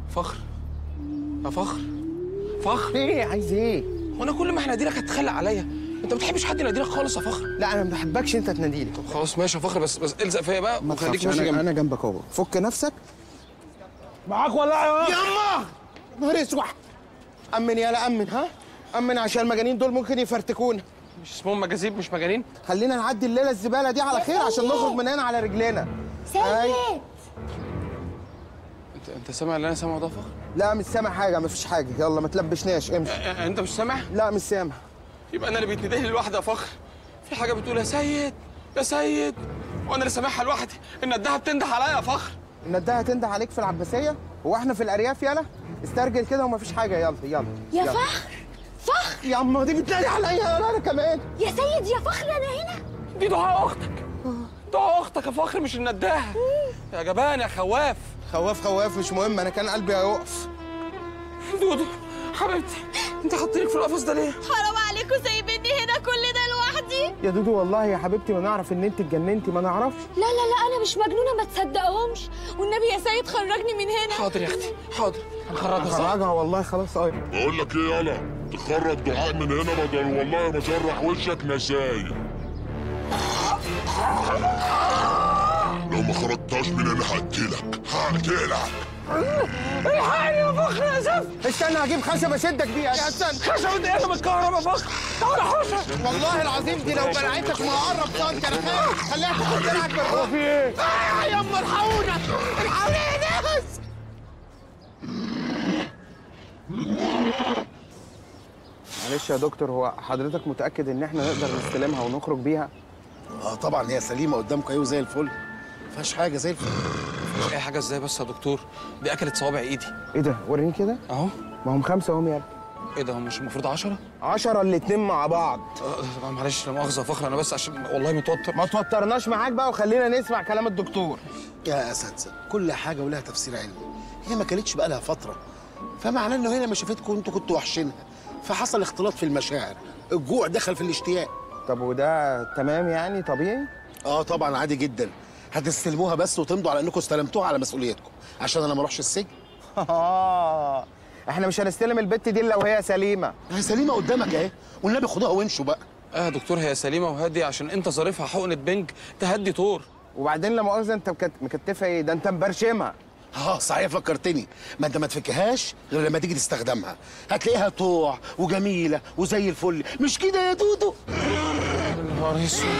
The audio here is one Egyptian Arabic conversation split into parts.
فخر يا فخر فخر ايه عايز ايه وانا كل ما هناديلك هتخلق عليا انت ما بتحبش حد يناديلك خالص يا فخر لا انا ما بحبكش انت تناديلي طب خلاص ماشي يا فخر بس بس الزق فيا بقى ما وخليك تخافش ماشي انا جنبي انا جنبك اهو فك نفسك معاك ولا يا يما نهار اسوح امن يالا امن ها امن عشان المجانين دول ممكن يفرتكونا مش اسمهم مجاذيب مش مجانين خلينا نعدي الليله الزباله دي على خير عشان نخرج من هنا على رجلينا سيد انت انت سامع اللي انا سامعه ده يا فخر لا مش سامع حاجه مفيش حاجه يلا ما تلبشناش امشي اه، انت مش سامع لا مش سامع يبقى انا اللي بيتندهلي لوحدي يا فخر في حاجه بتقول يا سيد يا سيد وانا اللي سامعها لوحدي ان الدهب بتنده عليا يا فخر ندها تنده عليك في العباسيه هو احنا في الارياف يالا استرجل كده ومفيش حاجه يلا يلا يا يلا. فخر فخر يا اما دي بتنادي عليا يلا انا كمان يا سيد يا فخر انا هنا دي دعاء اختك دعاء اختك يا فخر مش النداهه يا جبان يا خواف خواف خواف مش مهم انا كان قلبي هيقف دودو حبيبتي انت حاطينك في القفص ده ليه حرام عليكم سايبيني هنا كل ده لوحدي يا دودو والله يا حبيبتي ما نعرف ان انت اتجننتي ما نعرفش لا لا لا انا مش مجنونه ما تصدقهمش والنبي يا سيد خرجني من هنا حاضر يا اختي حاضر هنخرجها صح خرجها والله خلاص اه بقول لك ايه يالا تخرج دعاء من هنا بدل والله ما جرح وشك نسايب لو ما خرجتهاش من هنا هقتلك هقتلك الحقني يا فخر يا زفت استنى هجيب خشبه اشدك بيها يا استنى خشبة ايه من الكهرباء يا فخر تعالى حوشه والله العظيم دي لو بلعتك ما هقرب سنتي انا خايف خليها تاخد دراعك بالراحه في ايه؟ يا اما الحقونا الحقونا يا ناس معلش يا دكتور هو حضرتك متاكد ان احنا نقدر نستلمها ونخرج بيها اه طبعا هي سليمه قدامكم ايوه زي الفل ما فيهاش حاجه زي الفل مش اي حاجه ازاي بس يا دكتور دي اكلت صوابع ايدي ايه ده وريني كده اهو ما هم خمسه هم يا ابني ايه ده هم مش المفروض 10 عشرة الاتنين مع بعض طبعا معلش لا مؤاخذه يا فخر انا بس عشان والله متوتر ما توترناش معاك بقى وخلينا نسمع كلام الدكتور يا اساتذه كل حاجه ولها تفسير علمي هي ما كانتش بقى لها فتره فمعناه انه هنا ما شافتكم انتوا كنتوا وحشينها فحصل اختلاط في المشاعر الجوع دخل في الاشتياق طب وده تمام يعني طبيعي اه طبعا عادي جدا هتستلموها بس وتمضوا على انكم استلمتوها على مسؤوليتكم عشان انا ما اروحش السجن آه احنا مش هنستلم البت دي الا وهي سليمه هي سليمه قدامك اهي والنبي خدوها وامشوا بقى اه يا دكتور هي سليمه وهاديه عشان انت ظريفها حقنه بنج تهدي طور وبعدين لا مؤاخذه انت مكت- مكتفها ايه ده انت مبرشمها اه صحيح فكرتني ما انت ما تفكهاش غير لما تيجي تستخدمها هتلاقيها طوع وجميله وزي الفل مش كده يا دودو نهار اسود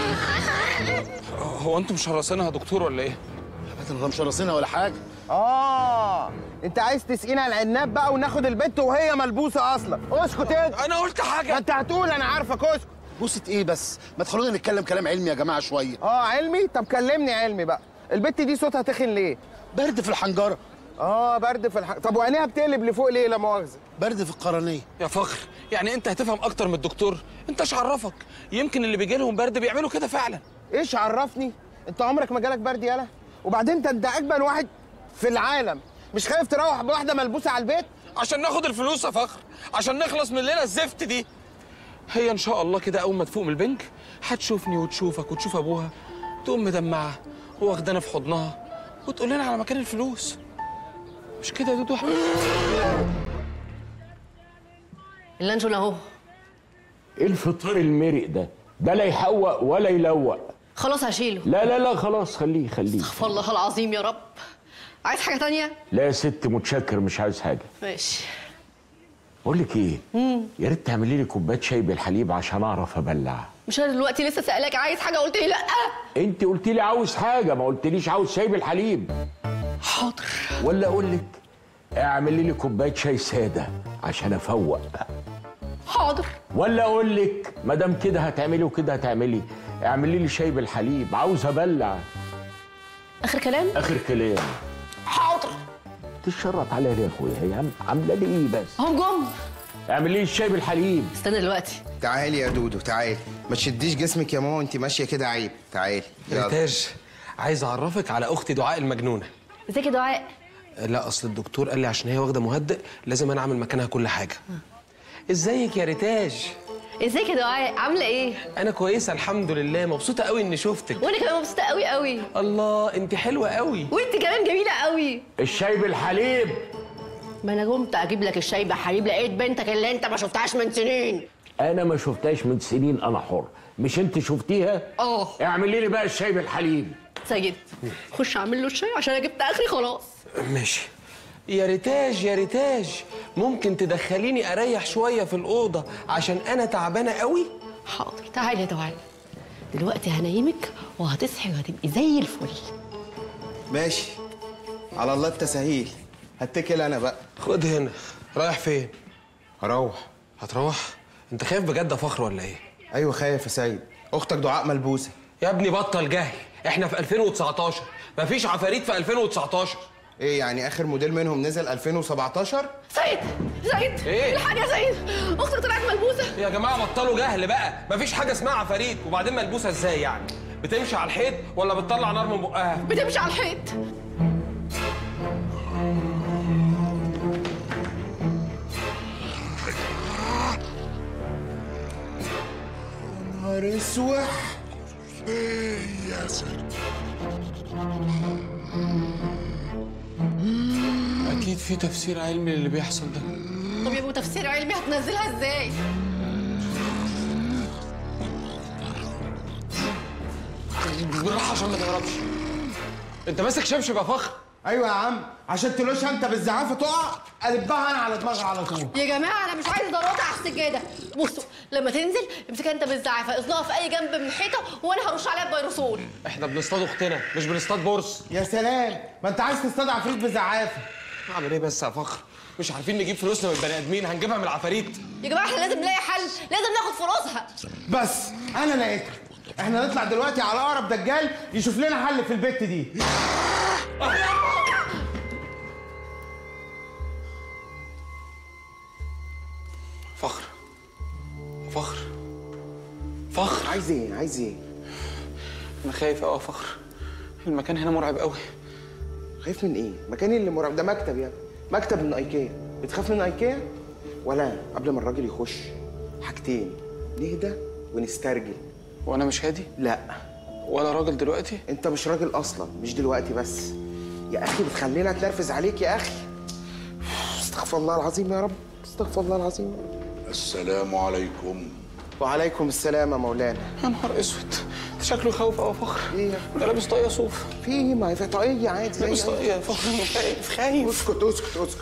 هو انتوا مش هرسانها يا دكتور ولا ايه؟ ابدا انا مش راسينها ولا حاجه اه انت عايز تسقينا العناب بقى وناخد البت وهي ملبوسه اصلا اسكت انت انا قلت ما حاجه انت هتقول انا عارفك اسكت بصة ايه بس ما تخلونا نتكلم كلام علمي يا جماعه شويه اه علمي طب كلمني علمي بقى البت دي صوتها تخن ليه برد في الحنجره اه برد في الح... طب وعينيها بتقلب لفوق ليه لا مؤاخذه برد في القرنيه يا فخر يعني انت هتفهم اكتر من الدكتور انت ايش عرفك يمكن اللي بيجي لهم برد بيعملوا كده فعلا ايش عرفني انت عمرك ما جالك برد يالا وبعدين انت انت اجمل واحد في العالم مش خايف تروح بواحده ملبوسه على البيت عشان ناخد الفلوس يا فخر عشان نخلص من الليله الزفت دي هي ان شاء الله كده اول ما تفوق من البنك هتشوفني وتشوفك وتشوف ابوها تقوم مدمعه واخدانا في حضنها وتقول لنا على مكان الفلوس مش كده يا دودو اللانشون اهو ايه الفطار المرق ده ده لا يحوق ولا يلوق خلاص هشيله لا لا لا خلاص خليه خليه استغفر الله العظيم يا رب عايز حاجه تانية لا يا ست متشكر مش عايز حاجه ماشي بقول لك ايه يا ريت تعملي لي كوبايه شاي بالحليب عشان اعرف ابلع مش انا دلوقتي لسه سالك عايز حاجه قلت لي لا انت قلت لي عاوز حاجه ما قلتليش عاوز شاي بالحليب حاضر ولا اقول لك اعملي لي كوبايه شاي ساده عشان افوق حاضر ولا اقول لك ما دام كده هتعملي وكده هتعملي اعملي لي شاي بالحليب عاوز ابلع اخر كلام اخر كلام حاضر تشرط عليا ليه يا اخويا هي عم- عامله لي ايه بس هم جم اعملي لي الشاي بالحليب استنى دلوقتي تعالي يا دودو تعالي ما تشديش جسمك يا ماما وانت ماشيه كده عيب تعالي يلا ريتاج عايز اعرفك على اختي دعاء المجنونه ازيك يا دعاء لا اصل الدكتور قال لي عشان هي واخده مهدئ لازم انا اعمل مكانها كل حاجه ازيك يا ريتاج ازيك يا دعاء عامله ايه انا كويسه الحمد لله مبسوطه قوي اني شفتك وانا كمان مبسوطه قوي قوي الله انت حلوه قوي وانت كمان جميله قوي الشاي بالحليب ما انا قمت اجيب لك الشاي بحليب لقيت بنتك اللي انت ما شفتهاش من سنين انا ما شفتهاش من سنين انا حر مش انت شفتيها اه اعملي لي بقى الشاي بالحليب سيد خش اعمل له الشاي عشان انا جبت اخري خلاص ماشي يا ريتاج يا ريتاج ممكن تدخليني اريح شويه في الاوضه عشان انا تعبانه قوي حاضر تعالي يا دعاء دلوقتي هنيمك وهتصحي وهتبقي زي الفل ماشي على الله التساهيل هتكل انا بقى خد هنا رايح فين هروح هتروح انت خايف بجد يا فخر ولا ايه ايوه خايف يا سيد اختك دعاء ملبوسه يا ابني بطل جهل احنا في 2019 مفيش عفاريت في 2019 ايه يعني اخر موديل منهم نزل 2017 سيد سيد إيه؟ الحاجة يا سيد اختك طلعت ملبوسة يا جماعه بطلوا جهل بقى مفيش حاجه اسمها عفاريت وبعدين ملبوسه ازاي يعني بتمشي على الحيط ولا بتطلع نار من بقها بتمشي على الحيط نهار اسوح يا سيد اكيد في تفسير علمي للي بيحصل ده طب يبقوا تفسير علمي هتنزلها ازاي بالراحه عشان ما تهربش انت ماسك شبشب يا فخر ايوه يا عم عشان تلوشها انت بالزعافه تقع قلبها انا على دماغي على طول يا جماعة أنا مش عايزة ضرورة على السجادة بصوا لما تنزل امسكها أنت بالزعافة اصنعها في أي جنب من الحيطة وأنا هرش عليها بفيروسول احنا بنصطاد اختنا مش بنصطاد بورس يا سلام ما انت عايز تصطاد عفريت بالزعافه اعمل ايه بس يا فخر مش عارفين نجيب فلوسنا من البني ادمين هنجيبها من العفاريت يا جماعة احنا لازم نلاقي حل لازم ناخد فلوسها بس انا لقيتها احنا نطلع دلوقتي على اقرب دجال يشوف لنا حل في البت دي فخر فخر فخر عايز ايه عايز ايه انا خايف قوي يا فخر المكان هنا مرعب قوي خايف من ايه مكاني اللي مرعب ده مكتب يعني مكتب من ايكيا بتخاف من ايكيا ولا قبل ما الراجل يخش حاجتين نهدى ونسترجل وانا مش هادي لا ولا راجل دلوقتي انت مش راجل اصلا مش دلوقتي بس يا اخي بتخلينا تنرفز عليك يا اخي استغفر الله العظيم يا رب استغفر الله العظيم يا رب. السلام عليكم وعليكم السلام يا مولانا يا نهار اسود ده شكله يخوف قوي يا فخر ايه ده لابس طاقيه صوف في ايه ما هي في طاقيه عادي زي لابس أي- طاقيه يا فخر انا خايف خايف اسكت اسكت اسكت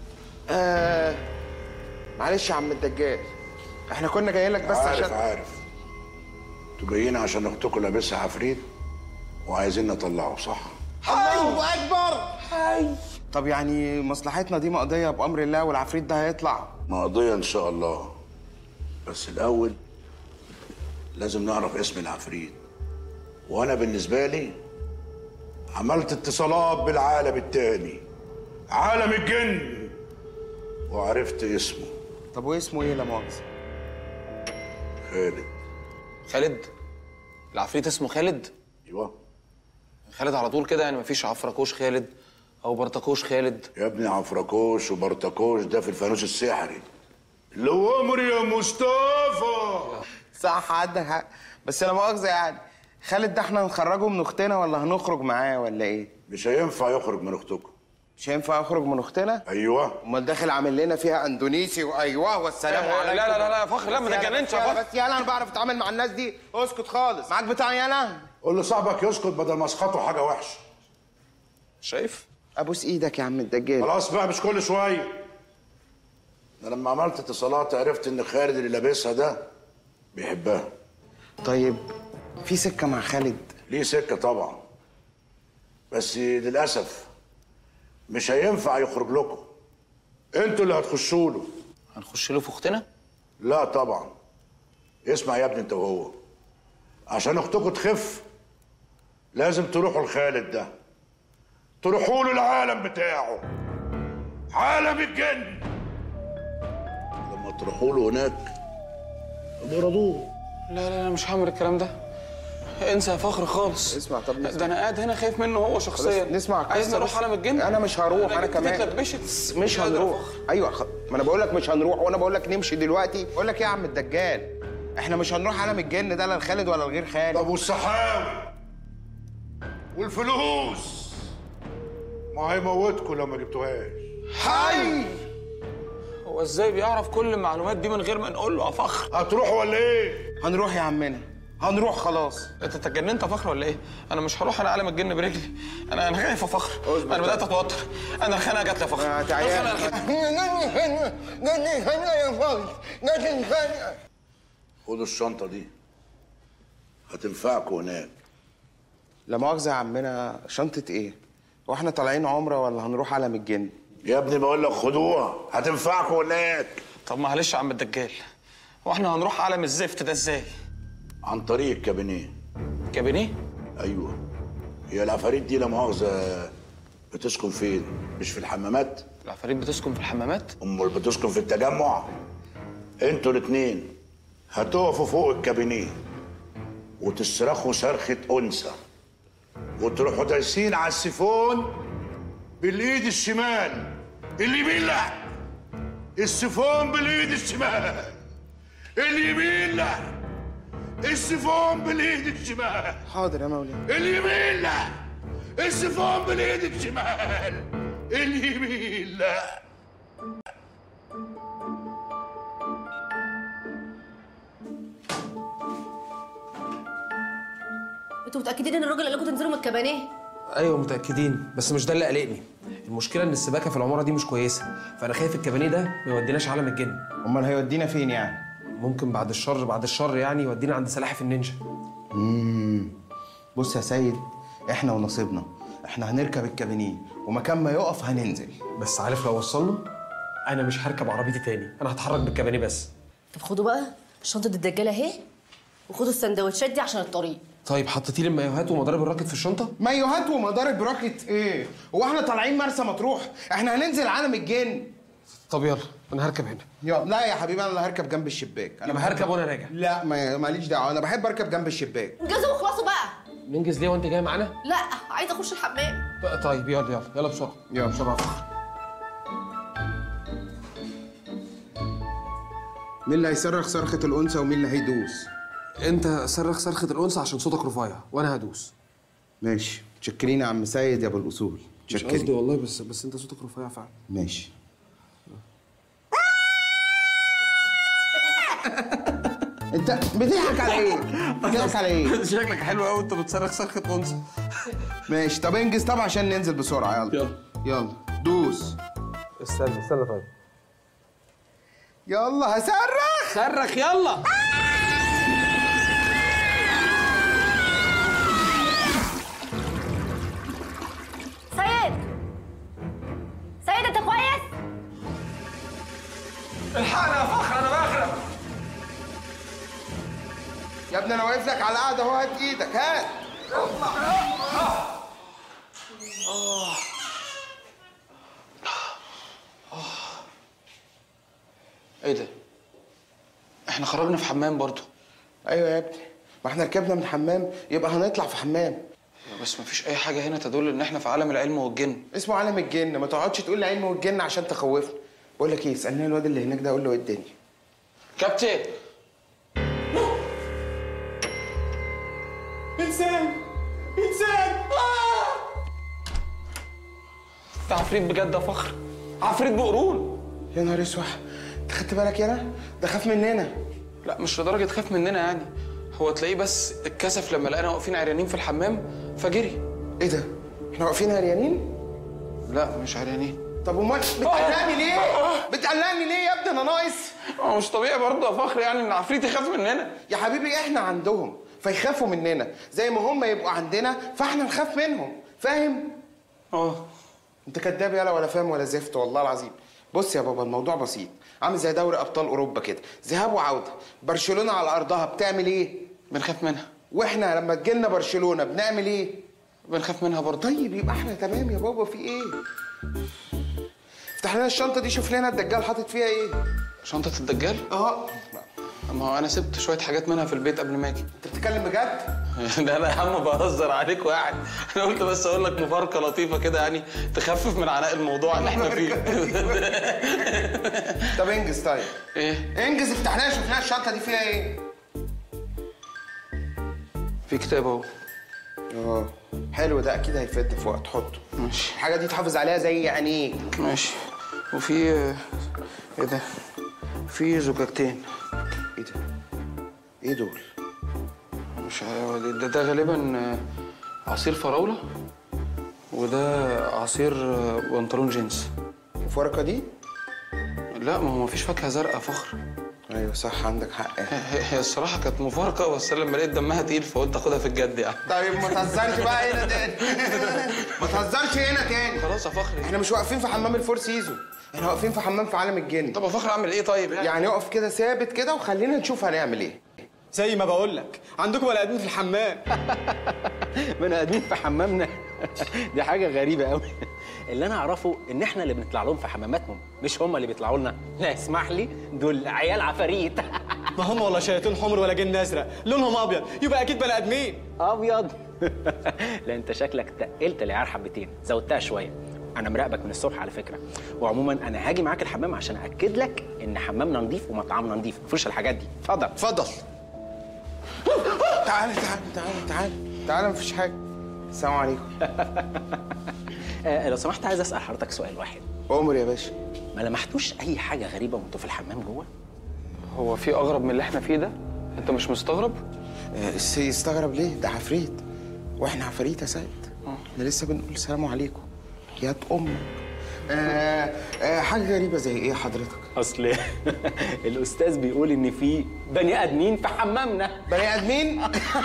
آه معلش يا عم الدجال احنا كنا جايين لك بس عارف عشان عارف انتوا جايين عشان اختكم لابسها عفريت وعايزين نطلعه صح الله اكبر طب يعني مصلحتنا دي مقضيه بامر الله والعفريت ده هيطلع مقضية ان شاء الله بس الاول لازم نعرف اسم العفريت وانا بالنسبة لي عملت اتصالات بالعالم التاني عالم الجن وعرفت اسمه طب واسمه ايه لا مؤاخذه خالد خالد العفريت اسمه خالد ايوه خالد على طول كده يعني مفيش عفركوش خالد او برتكوش خالد يا ابني عفركوش وبرتكوش ده في الفانوس السحري اللي هو امر يا مصطفى صح عندك حق بس لا مؤاخذه يعني خالد ده احنا هنخرجه من اختنا ولا هنخرج معاه ولا ايه مش هينفع يخرج من اختكم مش هينفع اخرج من اختنا ايوه امال داخل عامل لنا فيها اندونيسي وايوه والسلام لا، عليكم لا، لا، لا، يا فخر، لا، ما بس يلا، تتجننش يا بس يلا، فخر. بس يلا انا بعرف اتعامل مع الناس دي اسكت خالص معاك بتاع يلا قول لصاحبك يسكت بدل ما اسخطه حاجه وحشه شايف ابوس ايدك يا عم الدجال خلاص بقى مش كل شويه انا لما عملت اتصالات عرفت ان خالد اللي لابسها ده بيحبها طيب في سكه مع خالد ليه سكه طبعا بس للاسف مش هينفع يخرج لكم انتوا اللي هتخشوا له هنخش له في اختنا لا طبعا اسمع يا ابني انت وهو عشان اختكم تخف لازم تروحوا لخالد ده تروحوا له العالم بتاعه عالم الجن لما تروحوا له هناك برضوه لا لا لا مش هعمل الكلام ده انسى يا فخر خالص اسمع، طب نسمع. ده انا قاعد هنا خايف منه هو شخصيا خلاص، نسمع القصة عايزني اروح بس. عالم الجن انا مش هروح انا جبت كمان اتلبشت مش قادر يا هنروح فخر. ايوه خ... ما انا بقول لك مش هنروح وانا بقول لك نمشي دلوقتي بقول لك ايه يا عم الدجال احنا مش هنروح عالم الجن ده لا لخالد ولا لغير خالد طب والسحاوي والفلوس ما هيموتكم لو ما جبتوهاش حي هو ازاي بيعرف كل المعلومات دي من غير ما نقول له يا فخر هتروح ولا ايه؟ هنروح يا عمنا هنروح خلاص انت اتجننت يا فخر ولا ايه؟ انا مش هروح انا عالم الجن برجلي انا انا خايف يا فخر اصبر انا بدات اتوتر انا الخناقه جات لي يا فخر آه، تعيان. الخناقة جات- خدوا الشنطة دي هتنفعكوا هناك لا مؤاخذة يا عمنا شنطة ايه؟ واحنا طالعين عمرة ولا هنروح عالم الجن؟ يا ابني بقول لك خدوها هتنفعكوا هناك طب معلش يا عم الدجال هو احنا هنروح عالم الزفت ده ازاي؟ عن طريق الكابينيه كابينيه؟ ايوه هي العفاريت دي لا مؤاخذة بتسكن فين؟ مش في الحمامات؟ العفاريت بتسكن في الحمامات؟ امال بتسكن في التجمع؟ انتوا الاتنين هتقفوا فوق الكابينيه وتصرخوا صرخة أنثى وتروحوا دايسين على السيفون بالإيد الشمال اليمين لا السيفون بالإيد الشمال اليمين لا السيفون بالإيد الشمال حاضر يا مولانا اليمين لا السيفون بالإيد الشمال اليمين لا انتوا متاكدين ان الراجل قال لكم تنزلوا من الكبانيه ايوه متاكدين بس مش ده اللي قلقني المشكله ان السباكه في العماره دي مش كويسه فانا خايف الكبانيه ده ما يوديناش عالم الجن امال هيودينا فين يعني؟ ممكن بعد الشر بعد الشر يعني يودينا عند سلاحف النينجا بص يا سيد احنا ونصيبنا احنا هنركب الكابينيه ومكان ما يقف هننزل بس عارف لو وصلنا انا مش هركب عربيتي تاني انا هتحرك بالكبانيه بس طب خدوا بقى شنطه الدجاله اهي وخدوا السندوتشات دي عشان الطريق طيب حطيتي لي المايوهات ومضارب الراكت في الشنطه مايوهات ومضارب راكت ايه؟ هو احنا طالعين مرسى مطروح احنا هننزل عالم الجن طب يلا انا هركب هنا يلا لا يا حبيبي انا اللي هركب جنب الشباك انا يبقى هركب وانا راجع لا ما ماليش دعوه انا بحب اركب جنب الشباك انجزوا واخلصوا بقى ننجز ليه وانت جاي معانا لا عايزه اخش الحمام ط- طيب يلا يلا يلا بسرعه يلا. بسرعه يا فخر مين اللي هيصرخ صرخه الانثى ومين اللي هيدوس؟ انت صرخ صرخه الانثى عشان صوتك رفيع وانا هدوس ماشي متشكرين يا عم سيد يا ابو الاصول مش قصدي والله بس بس انت صوتك رفيع فعلا ماشي انت بتضحك على ايه؟ بتضحك على ايه؟ شكلك حلو قوي انت بتصرخ صرخه انثى ماشي طب انجز طبعا عشان ننزل بسرعه يلا يلا. يلا دوس استنى استنى طيب يلا هصرخ صرخ يلا سيد سيد انت كويس الحقنا يا فخر انا بغرق يا ابني انا واقف لك على القعده اهو هات ايدك هات ايه ده؟ احنا خرجنا في حمام برضه ايوه يا ابني ما احنا ركبنا من حمام يبقى هنطلع في حمام بس مفيش اي حاجه هنا تدل ان احنا في عالم العلم والجن اسمه عالم الجن ما تقعدش تقول لي علم والجن عشان تخوفني بقول لك ايه اسالني الواد اللي هناك ده اقول له ايه الدنيا كابتن انسان انسان ده عفريت بجد يا فخر عفريت بقرون يا نهار اسود انت خدت بالك يالا ده خاف مننا لا مش لدرجه خاف مننا يعني هو تلاقيه بس اتكسف لما لقانا واقفين عريانين في الحمام فجري ايه ده احنا واقفين عريانين لا مش عريانين طب امال بتقلقني ليه بتقلقني ليه يا ابني انا ناقص هو مش طبيعي برضه يا فخر يعني ان عفريت يخاف مننا يا حبيبي احنا عندهم فيخافوا مننا زي ما هم يبقوا عندنا فاحنا نخاف منهم فاهم اه انت كداب يالا ولا فاهم ولا زفت والله العظيم بص يا بابا الموضوع بسيط عامل زي دوري ابطال اوروبا كده ذهاب وعوده برشلونه على ارضها بتعمل ايه بنخاف منها واحنا لما تجيلنا برشلونه بنعمل ايه بنخاف منها برضه طيب يبقى احنا تمام يا بابا في ايه افتح لنا الشنطه دي شوف لنا الدجال حاطط فيها ايه شنطه الدجال اه ما هو انا سبت شويه حاجات منها في البيت قبل ما اجي انت بتتكلم بجد ده انا يا عم بهزر عليك وقاعد انا قلت بس اقول لك مفارقه لطيفه كده يعني تخفف من عناء الموضوع اللي احنا فيه طب انجز طيب ايه انجز افتح لنا شوف لنا الشنطه دي فيها ايه في كتاب اهو اه حلو ده اكيد هيفيدنا في وقت حطه ماشي الحاجه دي تحافظ عليها زي عينيك ماشي وفي ايه ده في زجاجتين ايه ده ايه دول مش عارف، ده, ده غالبا آه، عصير فراولة وده عصير آه، بنطلون جينز الفرقه دي لا ما هو مفيش فاكهة زرقاء فخر ايوه صح عندك حق هي هي الصراحة كانت مفارقة بس لما لقيت دمها تقيل فقلت اخدها في الجد يعني طيب ما تهزرش بقى هنا تاني ما تهزرش هنا تاني خلاص يا فخري احنا مش واقفين في حمام الفور سيزون احنا واقفين في حمام في عالم الجن طب يا فخري اعمل ايه طيب يعني يعني اقف كده ثابت كده وخلينا نشوف هنعمل ايه زي ما بقول لك عندكم بني ادمين في الحمام بني ادمين في حمامنا دي حاجه غريبه قوي اللي انا اعرفه ان احنا اللي بنطلع لهم في حماماتهم مش هم اللي بيطلعوا لنا لا اسمح لي دول عيال عفاريت ما هم ولا شياطين حمر ولا جن ازرق لونهم ابيض يبقى اكيد بني ادمين ابيض لا انت شكلك تقلت العيار حبتين زودتها شويه انا مراقبك من الصبح على فكره وعموما انا هاجي معاك الحمام عشان اكد لك ان حمامنا نظيف ومطعمنا نظيف مفيش الحاجات دي اتفضل اتفضل تعالى تعالى تعالى تعالى تعالى مفيش حاجه السلام عليكم آه لو سمحت عايز اسال حضرتك سؤال واحد عمر يا باشا ما لمحتوش اي حاجه غريبه وانتوا في الحمام جوه هو في اغرب من اللي احنا فيه ده انت مش مستغرب آه، الس- يستغرب ليه ده عفريت واحنا عفاريت يا سيد احنا لسه بنقول سلام عليكم يا امك آه آه حاجه غريبه زي ايه حضرتك اصل الاستاذ بيقول ان في بني ادمين في حمامنا بني ادمين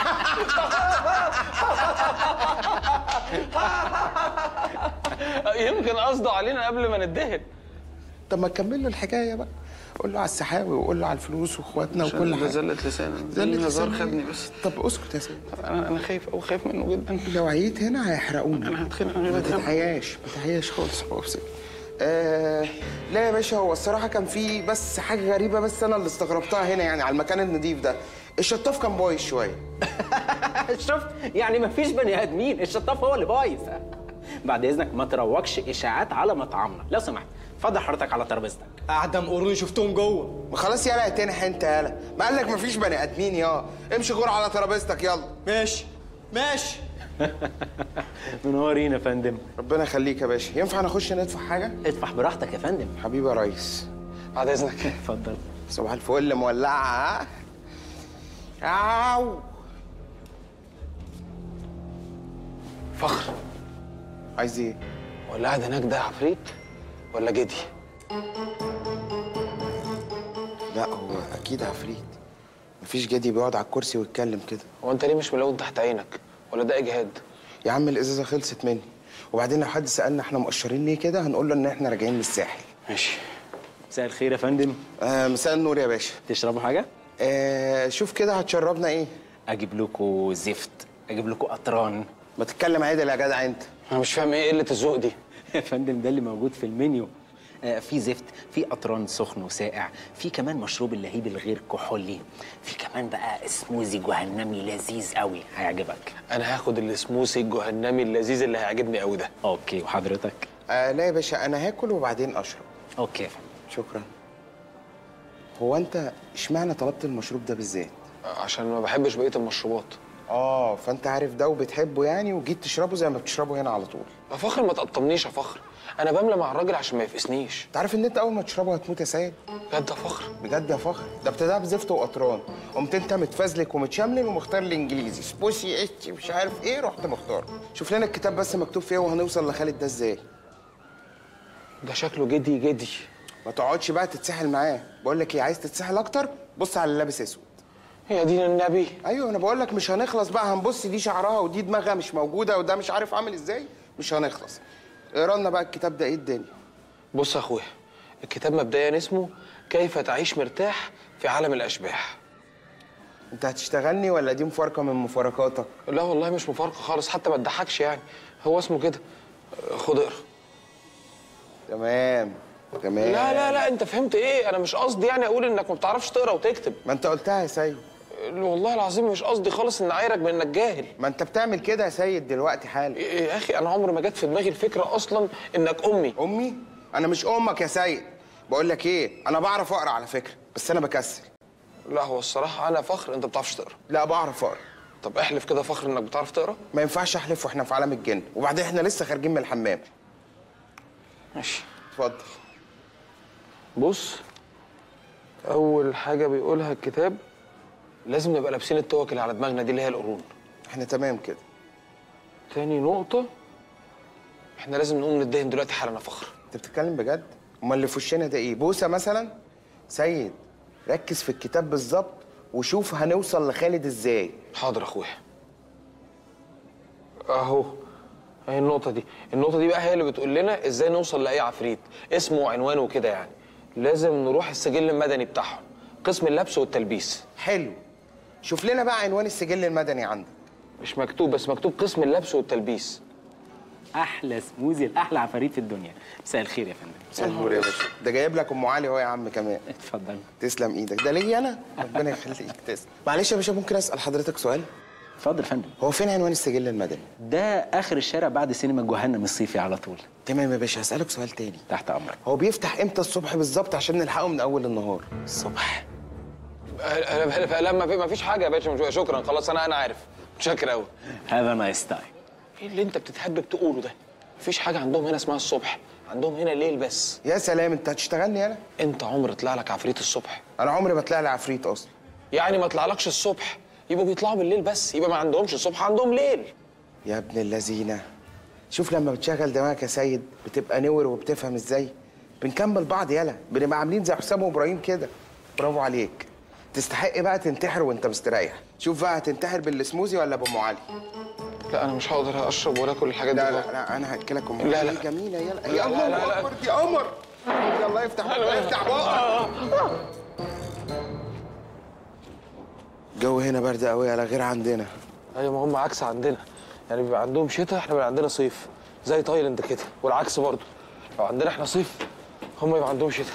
يمكن قصده علينا قبل ما ندهن طب ما تكمل له الحكايه بقى قول له على السحاوي وقول له على الفلوس واخواتنا وكل حاجه زلة لسان زلة الهزار لسان. خدني بس طب اسكت يا سيد انا انا خايف او خايف منه جدا لو عييت هنا هيحرقونا انا هتخنق انا ما بتهمل. تتحياش ما تتحياش خالص هو بس آه لا يا باشا هو الصراحه كان في بس حاجه غريبه بس انا اللي استغربتها هنا يعني على المكان النظيف ده الشطاف كان بايظ شويه شفت يعني مفيش بني ادمين الشطاف هو اللي بايظ بعد اذنك ما تروجش اشاعات على مطعمنا لو سمحت اتفضل حضرتك على ترابيزتك اعدم قرون شفتهم جوه ما خلاص يالا تنح انت يالا ما قال لك مفيش بني ادمين يا امشي غور على ترابيزتك يلا ماشي ماشي منورين يا فندم ربنا يخليك يا باشا ينفع نخش ندفع حاجه ادفع براحتك يا فندم حبيبي يا ريس بعد اذنك اتفضل صباح الفل مولعه ها عاو فخر عايز ايه ولا قاعد هناك ده عفريت ولا جدي لا هو اكيد عفريت مفيش جدي بيقعد على الكرسي ويتكلم كده هو انت ليه مش ملون تحت عينك ولا ده اجهاد يا عم الازازه خلصت مني وبعدين لو حد سالنا احنا مقشرين ليه كده هنقول له ان احنا راجعين من الساحل ماشي مساء الخير يا فندم آه مساء النور يا باشا تشربوا حاجه آه شوف كده هتشربنا ايه اجيب لكم زفت اجيب لكم قطران ما تتكلم عادل يا جدع انت انا مش فاهم ايه قله الذوق دي يا فندم ده اللي موجود في المنيو آه، في زفت في قطران سخن وساقع في كمان مشروب اللهيب الغير كحولي في كمان بقى سموزي جهنمي لذيذ قوي هيعجبك انا هاخد السموسي الجهنمي اللذيذ اللي هيعجبني قوي ده اوكي وحضرتك آه لا يا باشا انا هاكل وبعدين اشرب اوكي يا فندم شكرا هو انت اشمعنى طلبت المشروب ده بالذات عشان ما بحبش بقيه المشروبات اه فانت عارف ده وبتحبه يعني وجيت تشربه زي ما بتشربه هنا على طول يا فخر ما تقطمنيش يا فخر انا بملى مع الراجل عشان ما يفقسنيش انت عارف ان انت اول ما تشربه هتموت يا سيد بجد يا فخر بجد يا فخر ده ابتداء بزفت وقطران قمت انت متفزلك ومتشملل ومختار الانجليزي سبوسي اتش مش عارف ايه رحت مختار شوف لنا الكتاب بس مكتوب فيه وهنوصل لخالد ده ازاي ده شكله جدي جدي ما تقعدش بقى تتسحل معاه بقول لك ايه عايز تتسحل اكتر بص على اللي لابس اسود يا دين النبي ايوه انا بقول لك مش هنخلص بقى هنبص دي شعرها ودي دماغها مش موجوده وده مش عارف عامل ازاي مش هنخلص اقرا لنا بقى الكتاب ده ايه الدنيا بص يا اخويا الكتاب مبدئيا اسمه كيف تعيش مرتاح في عالم الاشباح انت هتشتغلني ولا دي مفارقه من مفارقاتك لا والله مش مفارقه خالص حتى ما تضحكش يعني هو اسمه كده خد اقرا تمام تمام لا لا لا انت فهمت ايه انا مش قصدي يعني اقول انك ما بتعرفش تقرا وتكتب ما انت قلتها يا سيد والله العظيم مش قصدي خالص ان اعايرك بانك جاهل ما انت بتعمل كده يا سيد دلوقتي حالا إيه يا اخي انا عمري ما جت في دماغي الفكره اصلا انك امي امي انا مش امك يا سيد بقول لك ايه انا بعرف اقرا على فكره بس انا بكسل لا هو الصراحه انا فخر انت بتعرفش تقرا لا بعرف اقرا طب احلف كده فخر انك بتعرف تقرا ما ينفعش احلف واحنا في عالم الجن وبعدين احنا لسه خارجين من الحمام ماشي اتفضل بص اول حاجه بيقولها الكتاب لازم نبقى لابسين التوك اللي على دماغنا دي اللي هي القرون احنا تمام كده تاني نقطه احنا لازم نقوم ندهن دلوقتي حالا يا فخر انت بتتكلم بجد امال اللي في وشنا ده ايه بوسه مثلا سيد ركز في الكتاب بالظبط وشوف هنوصل لخالد ازاي حاضر يا اخويا اهو اهي النقطة دي، النقطة دي بقى هي اللي بتقول لنا ازاي نوصل لأي عفريت، اسمه وعنوانه وكده يعني. لازم نروح السجل المدني بتاعهم، قسم اللبس والتلبيس. حلو شوف لنا بقى عنوان السجل المدني عندك مش مكتوب بس مكتوب قسم اللبس والتلبيس. احلى سموزي الاحلى عفاريت في الدنيا مساء الخير يا فندم مساء النور يا باشا ده جايب لك ام علي اهو يا عم كمان اتفضل تسلم ايدك ده ليا انا ربنا يخليك تسلم معلش يا باشا ممكن اسال حضرتك سؤال اتفضل يا فندم هو فين عنوان السجل المدني ده اخر الشارع بعد سينما جهنم الصيفي على طول تمام يا باشا هسالك سؤال تاني تحت امرك هو بيفتح امتى الصبح بالظبط عشان نلحقه من اول النهار الصبح لا ما في ما فيش حاجة يا باشا مش- شكرا خلاص أنا أنا عارف. متشكر قوي. هذا نايس تايم ايه اللي أنت بتتهبب تقوله ده؟ مفيش حاجة عندهم هنا اسمها الصبح، عندهم هنا ليل بس. يا سلام انت هتشتغلني انا أنت عمر طلع لك عفريت الصبح؟ انا عمري ما طلع لي عفريت اصلا يعني ما طلعلكش الصبح يبقوا بيطلعوا بالليل بس يبقى ما عندهمش الصبح عندهم ليل يا ابن اللذينه شوف لما بتشغل دماغك يا سيد بتبقى نور وبتفهم ازاي بنكمل بعض يلا بنبقى عاملين زي حسام وابراهيم كده برافو عليك تستحق بقى تنتحر وانت مستريح شوف بقى هتنتحر بالسموزي ولا بام علي لا انا مش هقدر اشرب ولا كل الحاجات دي لا لا لا انا هاكلك ام لا، علي لا. جميله يلا لا، يا لا، الله لا، لا. اكبر يا قمر يلا افتح بقى افتح بقى الجو هنا برد قوي على غير عندنا ايوه ما هم عكس عندنا يعني بيبقى عندهم شتاء احنا بيبقى عندنا صيف زي تايلاند كده والعكس برضه لو عندنا احنا صيف هم يبقى عندهم شتاء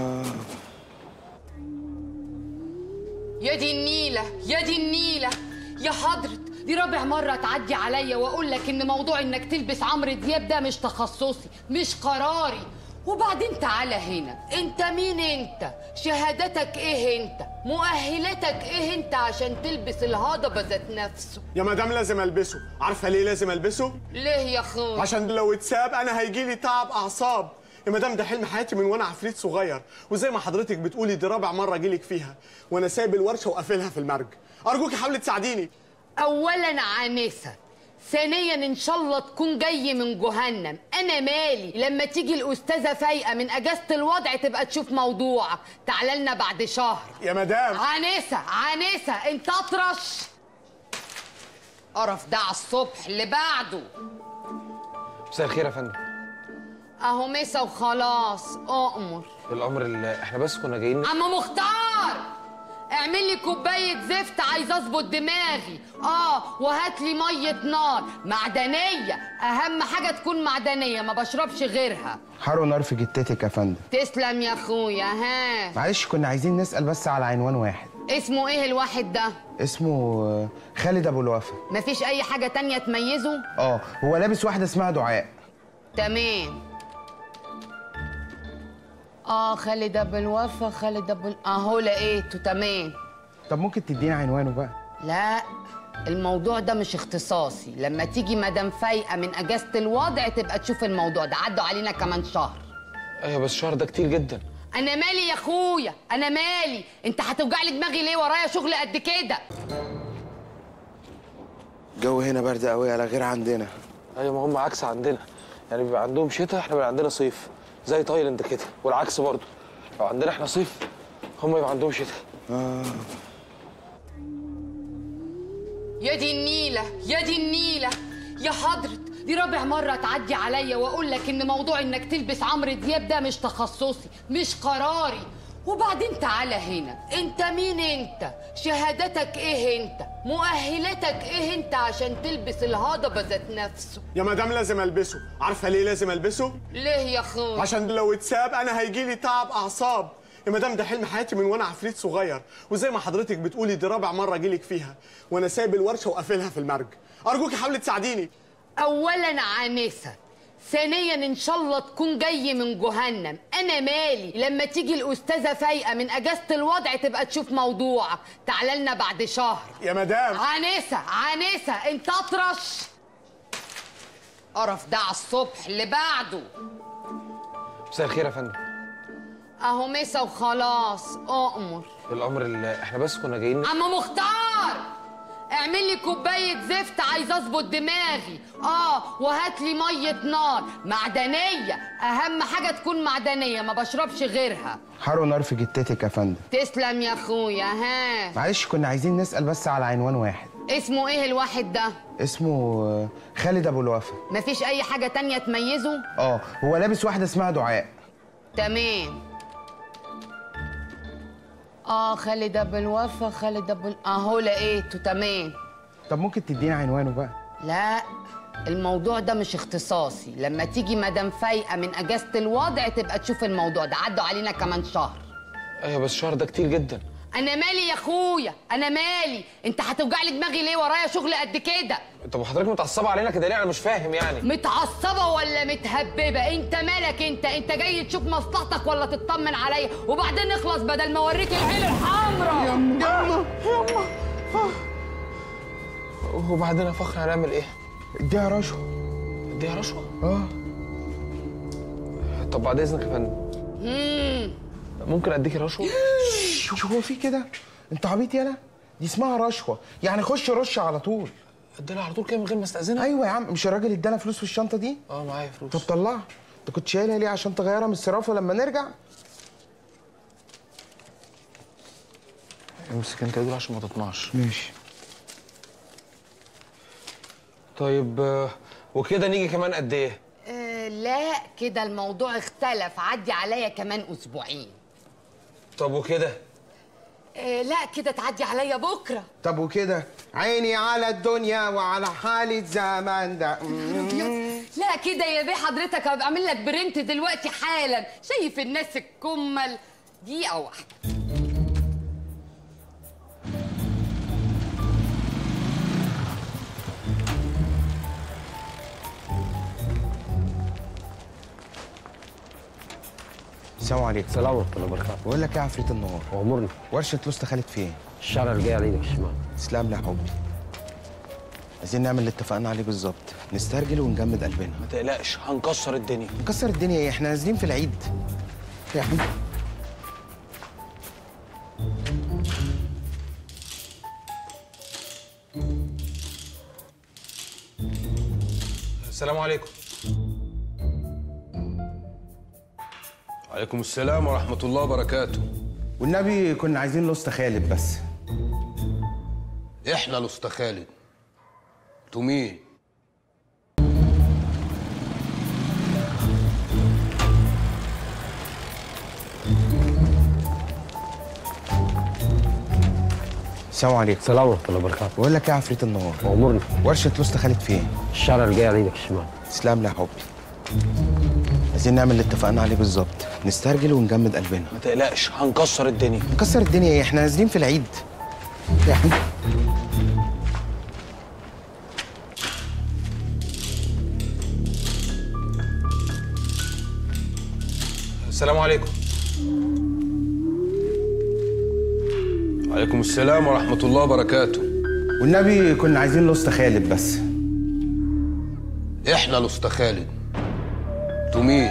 يا دي النيلة يا دي النيلة يا حضرة دي رابع مرة تعدي عليا واقول لك ان موضوع انك تلبس عمرو دياب ده مش تخصصي مش قراري وبعدين تعالى هنا انت مين انت شهادتك ايه انت مؤهلاتك ايه انت عشان تلبس الهضبة ذات نفسه يا مدام لازم البسه عارفه ليه لازم البسه ليه يا اخويا عشان لو اتساب انا هيجي لي تعب اعصاب يا مدام ده حلم حياتي من وانا عفريت صغير وزي ما حضرتك بتقولي دي رابع مره اجيلك فيها وانا سايب الورشه وقافلها في المرج ارجوكي حاولي تساعديني اولا عانسه ثانيا ان شاء الله تكون جاي من جهنم انا مالي لما تيجي الاستاذه فايقه من اجازه الوضع تبقى تشوف موضوعك تعالى لنا بعد شهر يا مدام عانسه عانسه انت اطرش قرف ده على الصبح اللي بعده مساء الخير يا فندم اهو مسا وخلاص اؤمر الامر اللي احنا بس كنا جايين اما مختار اعمل لي كوبايه زفت عايز اظبط دماغي اه وهات لي ميه نار معدنيه اهم حاجه تكون معدنيه ما بشربش غيرها حرق نار في جتتك يا فندم تسلم يا اخويا ها معلش كنا عايزين نسال بس على عنوان واحد اسمه ايه الواحد ده اسمه آه، خالد ابو الوفا مفيش اي حاجه تانية تميزه اه هو لابس واحده اسمها دعاء تمام اه خالد ابو الوفا خالد ابو ال- اهو لقيته تمام طب ممكن تدينا عنوانه بقى لا الموضوع ده مش اختصاصي لما تيجي مدام فايقه من اجازه الوضع تبقى تشوف الموضوع ده عدوا علينا كمان شهر ايوه بس الشهر ده كتير جدا انا مالي يا اخويا انا مالي انت هتوجع لي دماغي ليه ورايا شغل قد كده الجو هنا برد قوي على غير عندنا ايوه ما هم عكس عندنا يعني بيبقى عندهم شتاء احنا بيبقى عندنا صيف زي تايلاند كده والعكس برضه لو عندنا احنا صيف هم يبقى عندهم شتاء يا دي النيلة يا دي النيلة يا حضرة دي رابع مرة تعدي عليا واقول لك ان موضوع انك تلبس عمرو دياب ده مش تخصصي مش قراري وبعدين تعالى هنا انت مين انت شهادتك ايه انت مؤهلاتك ايه انت عشان تلبس الهضبة ذات نفسه يا مدام لازم البسه عارفه ليه لازم البسه ليه يا اخويا عشان لو اتساب انا هيجي لي تعب اعصاب يا مدام ده حلم حياتي من وانا عفريت صغير وزي ما حضرتك بتقولي دي رابع مره اجيلك فيها وانا سايب الورشه وقافلها في المرج ارجوكي حاولي تساعديني اولا عانسه ثانيا ان شاء الله تكون جاي من جهنم انا مالي لما تيجي الاستاذه فايقه من اجازه الوضع تبقى تشوف موضوعك تعالى لنا بعد شهر يا مدام عانسه عانسه انت اطرش قرف ده على الصبح اللي بعده مساء الخير يا فندم اهو مسا وخلاص اؤمر الامر اللي احنا بس كنا جايين اما مختار اعمل لي كوبايه زفت عايز اظبط دماغي اه وهات لي ميه نار معدنيه اهم حاجه تكون معدنيه ما بشربش غيرها حرق نار في جتتك يا فندم تسلم يا اخويا ها معلش كنا عايزين نسال بس على عنوان واحد اسمه ايه الواحد ده اسمه آه، خالد ابو الوفا مفيش اي حاجه تانية تميزه اه هو لابس واحده اسمها دعاء تمام اه خالد ابو الوفا خالد ابو ال- اهو لقيته تمام طب ممكن تدينا عنوانه بقى لا الموضوع ده مش اختصاصي لما تيجي مدام فايقه من اجازه الوضع تبقى تشوف الموضوع ده عدوا علينا كمان شهر ايوه بس الشهر ده كتير جدا انا مالي يا اخويا انا مالي انت هتوجع لي دماغي ليه ورايا شغل قد كده طب وحضرتك متعصبه علينا كده ليه انا مش فاهم يعني متعصبه ولا متهببه انت مالك انت انت جاي تشوف مصلحتك ولا تطمن عليا وبعدين نخلص بدل ما اوريك العين الحمراء يما يما وبعدين يا فخر هنعمل ايه؟ اديها رشوه اديها رشوه؟ اه طب بعد اذنك يا فندم مم. ممكن اديكي رشوه؟ شو هو في كده انت عبيط يالا دي اسمها رشوه يعني خش رش على طول اديلها على طول كده من غير ما استاذنها ايوه يا عم مش الراجل ادانا فلوس في الشنطه دي اه معايا فلوس طب طلعها انت كنت شايلها ليه عشان تغيرها من الصرافه لما نرجع امسك انت دول عشان ما تطمعش ماشي طيب آه، وكده نيجي كمان قد ايه؟ آه لا كده الموضوع اختلف عدي عليا كمان اسبوعين طب وكده؟ آه لا كده تعدي عليا بكره طب وكده عيني على الدنيا وعلى حالة زمان ده لا كده يا بيه حضرتك هبقى اعمل لك برنت دلوقتي حالا شايف الناس الكمل دقيقه واحده السلام عليكم السلام ورحمة الله وبركاته بقول لك ايه يا عفريت النهار وامرني ورشة لوست خالد فين؟ الشارع اللي جاي على ايدك الشمال تسلم لي يا حبي عايزين نعمل اللي اتفقنا عليه بالظبط نسترجل ونجمد قلبنا ما تقلقش هنكسر الدنيا نكسر الدنيا ايه احنا نازلين في العيد يا عم السلام عليكم عليكم السلام ورحمة الله وبركاته والنبي كنا عايزين لوست خالد بس احنا الأسطى خالد انتوا مين؟ السلام عليكم السلام ورحمة الله وبركاته بقول لك ايه يا عفريت النهار وامرني ورشة لوست خالد فين؟ الشارع اللي جاي على ايدك الشمال تسلم لي يا حبي عايزين نعمل اللي اتفقنا عليه بالظبط نسترجل ونجمد قلبنا ما تقلقش هنكسر الدنيا نكسر الدنيا ايه احنا نازلين في العيد يا عم السلام عليكم عليكم السلام ورحمة الله وبركاته والنبي كنا عايزين لوست خالد بس احنا الأسطى خالد انتوا مين؟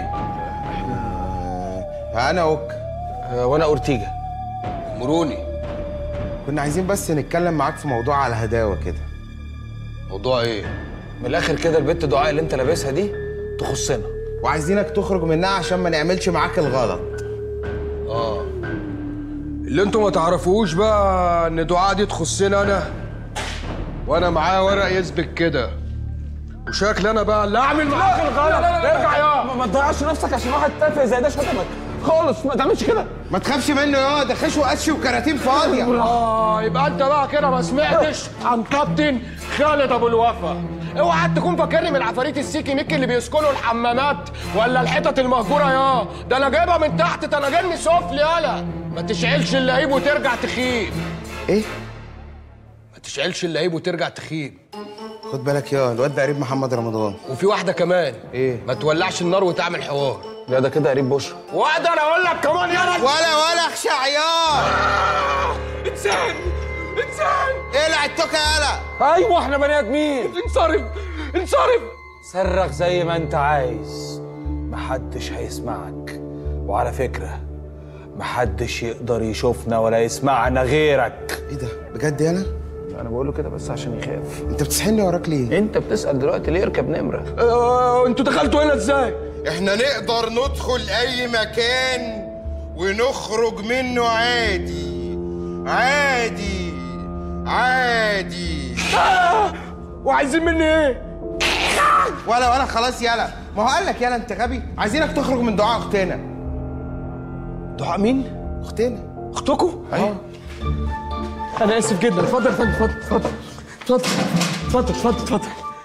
انا اوك وانا اورتيجا مروني كنا عايزين بس نتكلم معاك في موضوع على هداوه كده موضوع ايه؟ من الاخر كده البت دعاء اللي انت لابسها دي تخصنا وعايزينك تخرج منها عشان ما نعملش معاك الغلط اه اللي انتوا ما تعرفوش بقى ان دعاء دي تخصني انا وانا معايا ورق يثبت كده وشكل انا بقى اللي اعمل معاك الغلط ارجع يا ما تضيعش نفسك عشان واحد تافه زي ده شتمك خالص ما تعملش كده ما تخافش منه يا ده خش وقش وكراتين فاضيه اه يبقى انت بقى كده ما سمعتش عن كابتن خالد ابو الوفا اوعى تكون فاكرني من العفاريت السيكي ميكي اللي بيسكنوا الحمامات ولا الحتت المهجوره يا ده انا جايبها من تحت ده انا جني سفلي يالا ما تشعلش اللعيب وترجع تخيب ايه ما تشعلش اللعيب وترجع تخيب خد بالك يا الواد ده قريب محمد رمضان وفي واحده كمان ايه ما تولعش النار وتعمل حوار لا ده كده قريب بشرى واقدر اقول لك كمان يا رجل ولا ولا اخشى عيار انسان انسان اقلع التوكه يالا ايوه احنا بني ادمين انصرف انصرف صرخ زي ما انت عايز محدش هيسمعك وعلى فكرة محدش يقدر يشوفنا ولا يسمعنا غيرك ايه ده بجد يالا انا بقول له كده بس عشان يخاف انت بتسحلني وراك ليه انت بتسال دلوقتي ليه اركب نمره آه، انتوا دخلتوا هنا ازاي احنا نقدر ندخل اي مكان ونخرج منه عادي عادي عادي آه، وعايزين مني ايه ولا ولا خلاص يالا ما هو قال لك يالا انت غبي عايزينك تخرج من دعاء اختنا دعاء مين اختنا اختكم ايوه انا اسف جدا اتفضل يا فندم اتفضل اتفضل اتفضل اتفضل اتفضل اتفضل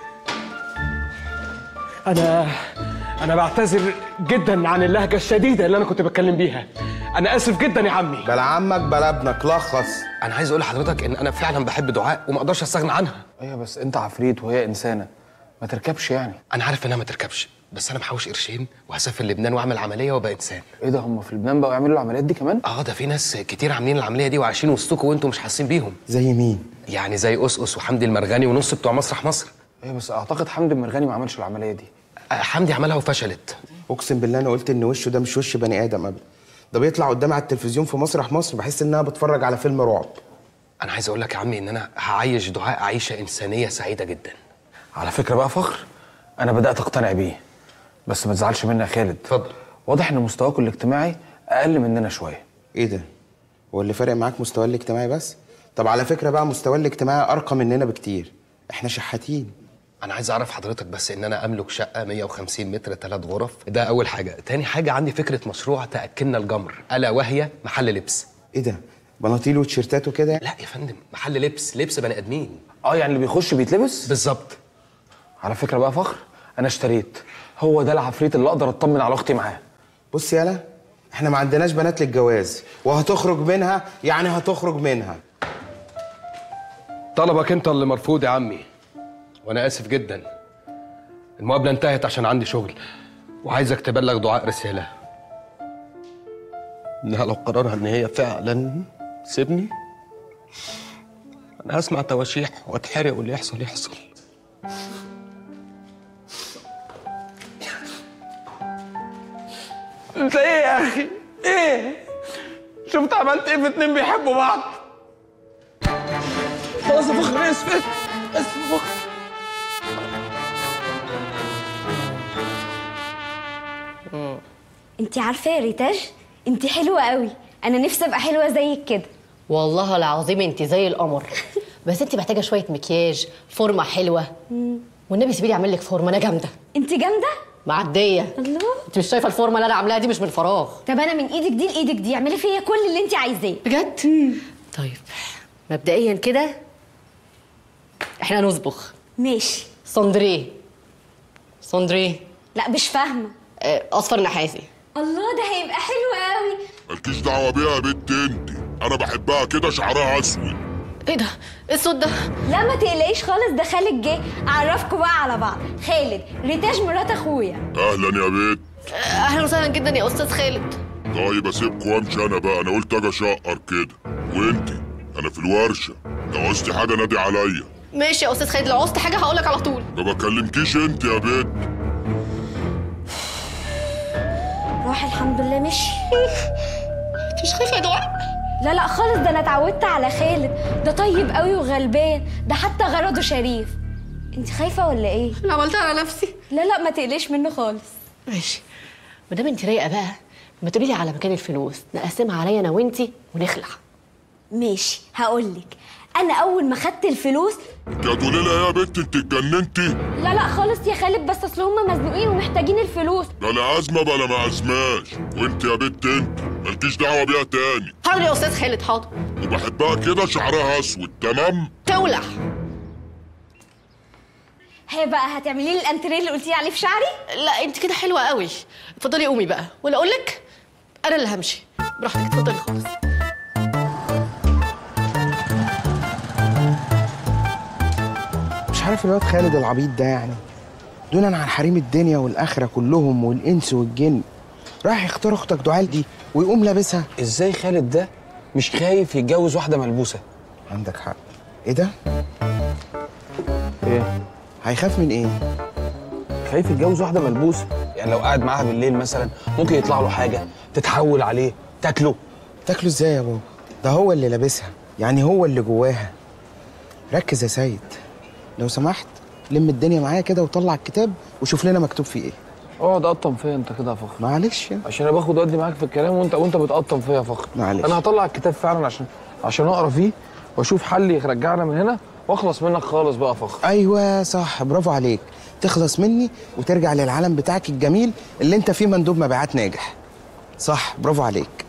انا انا بعتذر جدا عن اللهجه الشديده اللي انا كنت بتكلم بيها انا اسف جدا يا عمي بلا عمك بلا ابنك لخص انا عايز اقول لحضرتك ان انا فعلا بحب دعاء وما اقدرش استغنى عنها ايوه بس انت عفريت وهي انسانه ما تركبش يعني انا عارف انها ما تركبش بس انا محوش قرشين وهسافر لبنان واعمل عمليه وابقى انسان ايه ده هم في لبنان بقوا يعملوا العمليات دي كمان اه ده في ناس كتير عاملين العمليه دي وعايشين وسطكم وانتم مش حاسين بيهم زي مين يعني زي اسقس وحمدي المرغني ونص بتوع مسرح مصر ايوه بس اعتقد حمدي المرغني ما عملش العمليه دي آه حمدي عملها وفشلت اقسم بالله انا قلت ان وشه ده مش وش بني ادم ابدا ده بيطلع قدامي على التلفزيون في مسرح مصر بحس ان انا بتفرج على فيلم رعب انا عايز اقول لك يا عمي ان انا هعيش دعاء عيشه انسانيه سعيده جدا على فكره بقى فخر انا بدات اقتنع بيه بس ما تزعلش مني يا خالد اتفضل واضح ان مستواكم الاجتماعي اقل مننا شويه ايه ده هو اللي فارق معاك مستواه الاجتماعي بس طب على فكره بقى مستواه الاجتماعي ارقى مننا بكتير احنا شحاتين انا عايز اعرف حضرتك بس ان انا املك شقه 150 متر ثلاث غرف ده اول حاجه تاني حاجه عندي فكره مشروع تاكلنا الجمر الا وهي محل لبس ايه ده بناطيل وتيشيرتات وكده لا يا فندم محل لبس لبس بني ادمين اه يعني اللي بيخش بيتلبس بالظبط على فكره بقى فخر انا اشتريت هو ده العفريت اللي اقدر اطمن على اختي معاه بص يالا احنا ما عندناش بنات للجواز وهتخرج منها يعني هتخرج منها طلبك انت اللي مرفوض يا عمي وانا اسف جدا المقابله انتهت عشان عندي شغل وعايزك تبلغ دعاء رساله انها لو قررها ان هي فعلا تسيبني انا هسمع تواشيح واتحرق واللي يحصل يحصل انت ايه يا اخي ايه شفت عملت ايه في اتنين بيحبوا بعض خلاص يا فخر اسف اسف يا فخر انت عارفه يا ريتاج انت حلوه قوي انا نفسي ابقى حلوه زيك كده والله العظيم انت زي القمر بس انت محتاجه شويه مكياج فورمه حلوه والنبي سيبيلي اعمل لك فورمه انا جامده انت جامده معديه الله انت مش شايفه الفورمه اللي انا عاملاها دي مش من فراغ طب انا من ايدك دي لايدك دي اعملي فيا كل اللي انت عايزاه بجد طيب مبدئيا كده احنا نصبغ ماشي صندريه صندريه لا مش فاهمه آه، اصفر نحاسي الله ده هيبقى حلو قوي مالكيش دعوه بيها يا بنت انت انا بحبها كده شعرها اسود ايه ده ايه الصوت ده لا ما تقلقيش خالص ده خالد جه اعرفكم بقى على بعض خالد ريتاج مرات اخويا اهلا يا بنت آه، اهلا وسهلا جدا يا استاذ خالد طيب اسيبكوا وامشي انا بقى انا قلت اجي اشقر كده وانت انا في الورشه لو عوزتي حاجه نادي عليا ماشي يا استاذ خالد لو عوزت حاجه هقولك على طول ما بكلمكيش انت يا بنت راح الحمد لله مشي مش خايفه يا دعاء لا لا خالص ده انا اتعودت على خالد ده طيب قوي وغلبان ده حتى غرضه شريف انت خايفه ولا ايه انا عملتها على نفسي لا لا ما تقلقش منه خالص ماشي ما دام انت رايقه بقى ما تقولي لي على مكان الفلوس نقسمها عليا انا وانتي ونخلع ماشي هقولك انا اول ما خدت الفلوس انت هتقولي لها يا بنت انت اتجننتي لا لا خالص يا خالد بس اصل هم مزنوقين ومحتاجين الفلوس بلا ازمه بلا ما ازماش وانت يا بنت انت مالكيش دعوه بيها تاني حاضر يا استاذ خالد حاضر وبحبها كده شعرها اسود تمام تولع هي بقى هتعملي لي الانتريه اللي قلتي عليه في شعري لا انت كده حلوه قوي اتفضلي قومي بقى ولا اقول لك انا اللي همشي براحتك اتفضلي خالص مش عارف الواد خالد العبيط ده يعني دونا عن حريم الدنيا والاخره كلهم والانس والجن راح يختار اختك دعال دي ويقوم لابسها ازاي خالد ده مش خايف يتجوز واحده ملبوسه عندك حق ايه ده ايه هيخاف من ايه خايف يتجوز واحده ملبوسه يعني لو قاعد معاها بالليل مثلا ممكن يطلع له حاجه تتحول عليه تاكله تاكله ازاي يا بابا ده هو اللي لابسها يعني هو اللي جواها ركز يا سيد لو سمحت لم الدنيا معايا كده وطلع الكتاب وشوف لنا مكتوب فيه ايه اقعد قطم فيا انت كده يا فخر معلش يعني. عشان انا باخد ودي معاك في الكلام وانت وانت بتقطم فيا يا فخر معلش. انا هطلع الكتاب فعلا عشان عشان اقرا فيه واشوف حل يرجعنا من هنا واخلص منك خالص بقى يا فخر ايوه صح برافو عليك تخلص مني وترجع للعالم بتاعك الجميل اللي انت فيه مندوب مبيعات ناجح صح برافو عليك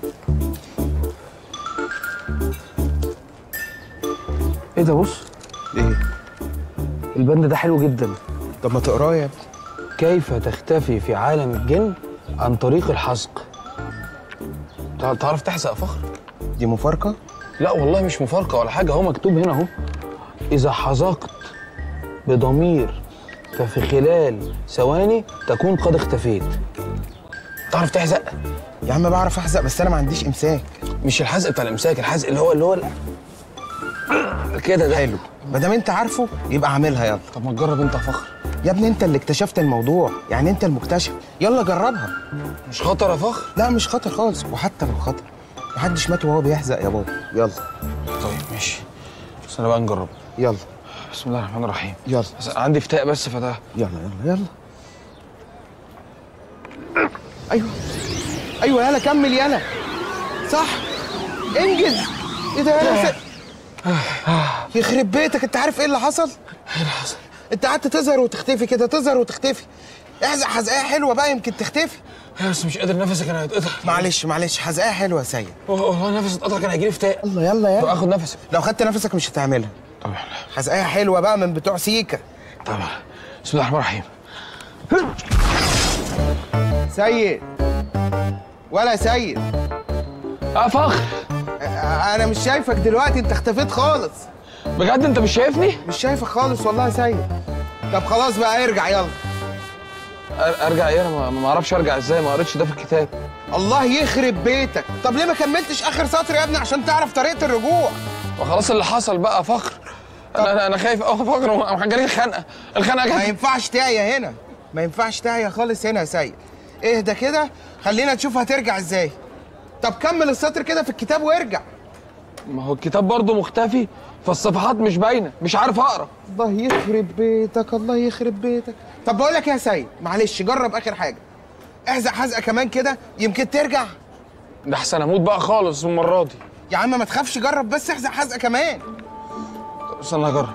ايه ده بص ايه البند ده حلو جدا طب ما تقراه يا ابني كيف تختفي في عالم الجن عن طريق الحزق تع- تعرف تحزق يا فخر دي مفارقه لا والله مش مفارقه ولا حاجه هو مكتوب هنا اهو اذا حزقت بضمير ففي خلال ثواني تكون قد اختفيت تعرف تحزق يا عم بعرف احزق بس انا ما عنديش امساك مش الحزق بتاع الامساك الحزق اللي هو اللي هو ال- كده ده حلو ما دام انت عارفه يبقى اعملها يلا طب ما تجرب انت يا فخر يا ابني انت اللي اكتشفت الموضوع يعني انت المكتشف يلا جربها مش خطر يا فخر لا مش خطر خالص وحتى لو خطر محدش مات وهو بيحزق يا بابا يلا طيب ماشي بس انا بقى نجرب يلا بسم الله الرحمن الرحيم يلا بس عندي فتاء بس فده يلا يلا يلا ايوه ايوه يلا كمل يلا صح انجز ايه ده يلا س... يخرب بيتك انت عارف ايه اللي حصل؟ ايه اللي حصل؟ انت قعدت تظهر وتختفي كده تظهر وتختفي احزق حزقايه حلوه بقى يمكن تختفي بس مش قادر نفسي كان هيتقطع معلش معلش حزقايه حلوه يا سيد والله نفسي اتقطع كان هيجيلي فتاء يلا يلا يلا طب اخد نفسي لو خدت نفسك مش هتعملها طبعا حزقايه حلوه بقى من بتوع سيكا طبعا بسم الله الرحمن الرحيم سيد ولا سيد يا فخر انا مش شايفك دلوقتي انت اختفيت خالص بجد انت مش شايفني مش شايفك خالص والله يا سيد طب خلاص بقى ارجع يلا أر- ارجع ايه انا ما- ما اعرفش ارجع ازاي ما قريتش ده في الكتاب الله يخرب بيتك طب ليه ما كملتش اخر سطر يا ابني عشان تعرف طريقه الرجوع وخلاص اللي حصل بقى يا فخر انا انا, أنا خايف قوي يا فخر وحاجه لي خنقه الخنقه ما جت ينفعش تعيا هنا ما ينفعش تعيا خالص هنا يا سيد اهدى كده خلينا نشوف هترجع ازاي طب كمل السطر كده في الكتاب وارجع ما هو الكتاب برضه مختفي فالصفحات مش باينه مش عارف اقرا الله يخرب بيتك الله يخرب بيتك طب بقول لك يا سيد معلش جرب اخر حاجه احزق حزقه كمان كده يمكن ترجع ده احسن اموت بقى خالص المره دي يا عم ما تخافش جرب بس احزق حزقه كمان طب استنى اجرب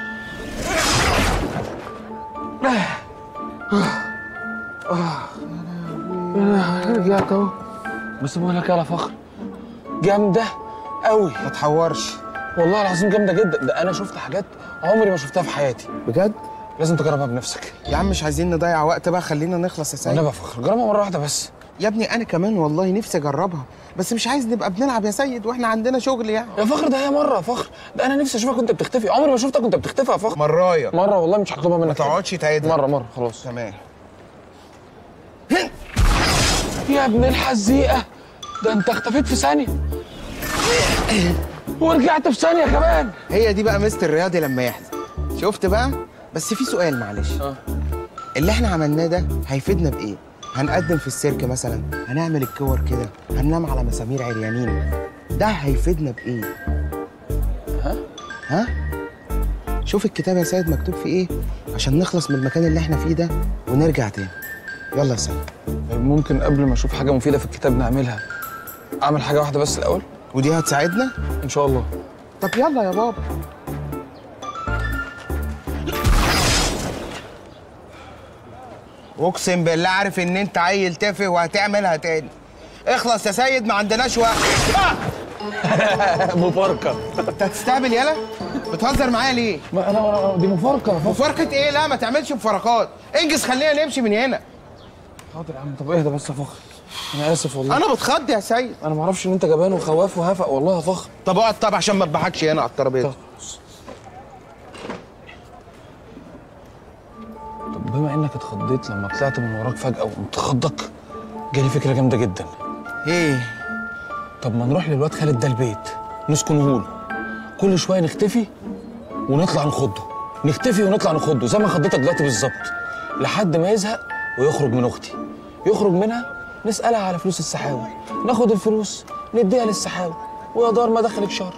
رجعت اهو بس بقول لك يا فخر جامده قوي ما تحورش والله العظيم جامده جدا ده انا شفت حاجات عمري ما شفتها في حياتي بجد لازم تجربها بنفسك يا عم مش عايزين نضيع وقت بقى خلينا نخلص يا سيد انا بفخر جربها مره واحده بس يا ابني انا كمان والله نفسي اجربها بس مش عايز نبقى بنلعب يا سيد واحنا عندنا شغل يعني يا فخر ده هي مره يا فخر ده انا نفسي اشوفك وانت بتختفي عمري ما شفتك وانت بتختفي يا فخر مرايه مره والله مش هطلبها منك ما تقعدش تعيدها مره مره خلاص تمام يا ابن الحزيقه ده انت اختفيت في ثانيه ورجعت في ثانيه كمان هي دي بقى مستر الرياضي لما يحزن شفت بقى بس في سؤال معلش اه اللي احنا عملناه ده هيفيدنا بايه هنقدم في السيرك مثلا هنعمل الكور كده هننام على مسامير عريانين ده هيفيدنا بايه ها ها شوف الكتاب يا سيد مكتوب فيه ايه عشان نخلص من المكان اللي احنا فيه ده ونرجع تاني يلا يا سيد ممكن قبل ما اشوف حاجه مفيده في الكتاب نعملها اعمل حاجه واحده بس الاول ودي هتساعدنا ان شاء الله طب يلا يا بابا اقسم بالله عارف ان انت عيل تافه وهتعملها تاني اخلص يا سيد ما عندناش وقت مفارقه انت هتستهبل يالا بتهزر معايا ليه ما انا أنا- دي مفارقه مفارقه ايه لا ما تعملش مفارقات انجز خلينا نمشي من هنا حاضر يا عم طب اهدى بس يا فخر انا اسف والله انا بتخض يا سيد انا ما اعرفش ان انت جبان وخواف وهفق والله يا فخر طب اقعد طب عشان ما تضحكش هنا على الترابيزه طب بما انك اتخضيت لما طلعت من وراك فجاه وقمت خضك جالي فكره جامده جدا ايه طب ما نروح للواد خالد ده البيت نسكنه له كل شويه نختفي ونطلع نخضه نختفي ونطلع نخضه زي ما خضيتك دلوقتي بالظبط لحد ما يزهق ويخرج من اختي يخرج منها نسالها على فلوس السحاوي ناخد الفلوس نديها للسحاوي ويا دار ما دخلك شر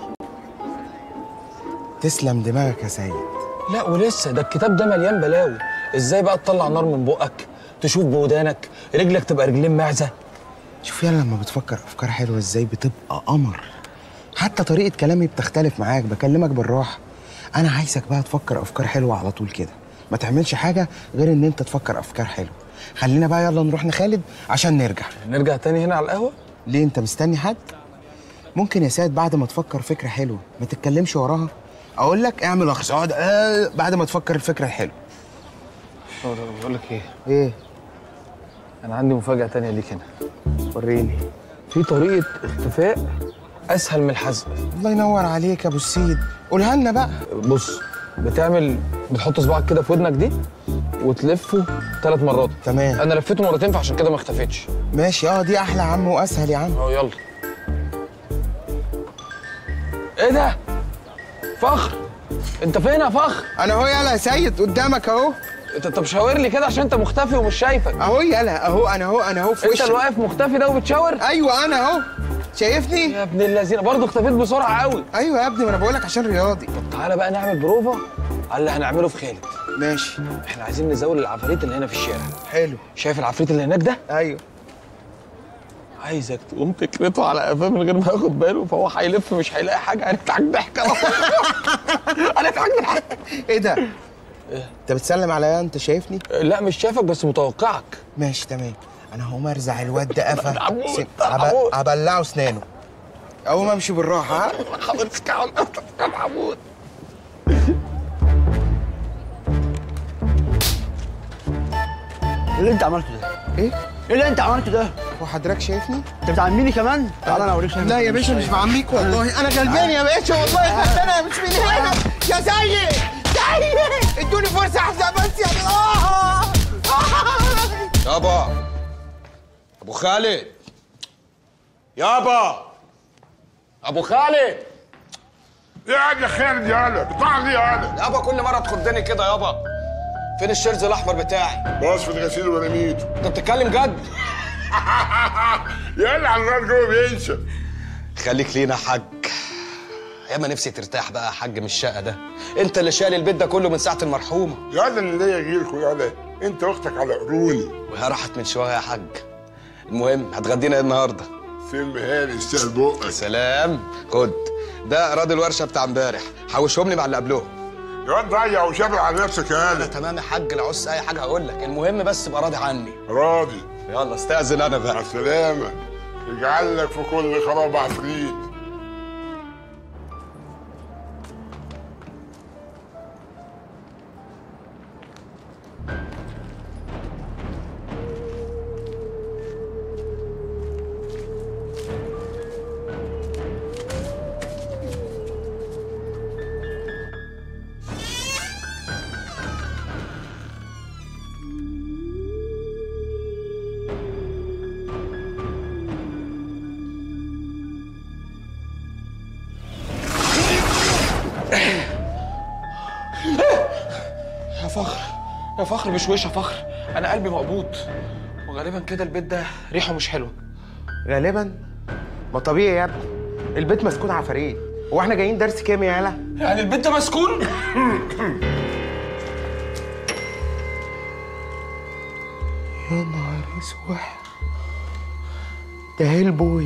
تسلم دماغك يا سيد لا ولسه ده الكتاب ده مليان بلاوي ازاي بقى تطلع نار من بقك تشوف بودانك رجلك تبقى رجلين معزه شوف يالا لما بتفكر افكار حلوه ازاي بتبقى قمر حتى طريقه كلامي بتختلف معاك بكلمك بالراحه انا عايزك بقى تفكر افكار حلوه على طول كده ما تعملش حاجه غير ان انت تفكر افكار حلوه خلينا بقى يلا نروح نخالد عشان نرجع نرجع تاني هنا على القهوه ليه انت مستني حد ممكن يا سيد بعد ما تفكر فكره حلوه ما تتكلمش وراها اقول لك اعمل اخص اقعد آه بعد ما تفكر الفكره الحلوه بقول لك ايه ايه انا عندي مفاجاه تانية ليك هنا وريني في طريقه اختفاء اسهل من الحزق الله ينور عليك يا ابو السيد قولها لنا بقى بص بتعمل بتحط صباعك كده في ودنك دي وتلفه ثلاث مرات تمام انا لفيته مرتين فعشان كده ما اختفتش ماشي اه دي احلى يا عم واسهل يا عم اهو يلا ايه ده فخر انت فين يا فخر انا اهو يلا يا سيد قدامك اهو انت طب شاور لي كده عشان انت مختفي ومش شايفك اهو يلا اهو انا اهو انا اهو في انت وشك. اللي واقف مختفي ده وبتشاور ايوه انا اهو شايفني يا ابن اللذينه برضه اختفيت بسرعه قوي ايوه يا ابني ما انا بقول لك عشان رياضي طب تعالى بقى نعمل بروفا على اللي هنعمله في خالد ماشي احنا عايزين نزود العفاريت اللي هنا في الشارع حلو شايف العفريت اللي هناك ده ايوه عايزك تقوم تكرته على قفاه من غير ما ياخد باله فهو هيلف مش هيلاقي حاجه هنضحك ضحكه هنضحك ضحك ايه ده انت بتسلم عليا انت شايفني لا مش شايفك بس متوقعك ماشي تمام انا هقوم ارزع الواد ده قفا عمود، سيب- عمود. هب- هبلعه اسنانه اقوم امشي بالراحه ها حضرتك يا محمود ايه اللي انت عملته ده؟ ايه؟ ايه اللي انت عملته ده؟ هو حضرتك شايفني؟ انت بتعميني كمان؟ تعال انا اوريك لا يا باشا مش بعميك والله انا غلبان يا باشا والله انا مش من هنا يا سيد سيد ادوني فرصه احزق بس يا آه. يابا ابو خالد يابا ابو خالد قاعد يا خالد يا هلا بتاع لي يا هلا يابا كل مره تخدني كده يابا فين الشرز الاحمر بتاعي باص في الغسيل ورميته انت بتتكلم جد يلا على النار جوه بينشف خليك لينا يا حاج ياما نفسي ترتاح بقى يا حاج من الشقه ده انت اللي شايل البيت ده كله من ساعه المرحومه يلا اللي ليا جيلكوا يلا انت واختك على قروني وهي راحت من شويه يا حاج المهم هتغدينا ايه النهارده فيلم هاني يستاهل بقك سلام خد ده اراضي الورشه بتاع امبارح حوشهم لي مع اللي قبلهم يا واد ضيع وشغل على نفسك يا انا هلا تمام يا حاج لو عوزت اي حاجه هقول لك المهم بس ابقى راضي عني راضي يلا استاذن انا مع بقى السلامة يجعل لك في كل خراب عفريت يا فخر يا فخر مش وش يا فخر انا قلبي مقبوض وغالبا كده البيت ده ريحه مش حلوه غالبا ما طبيعي يا ابني البيت مسكون عفاريت هو احنا جايين درس كيمياء يالا يعني البيت ده مسكون يا نهار اسود ده هيل بوي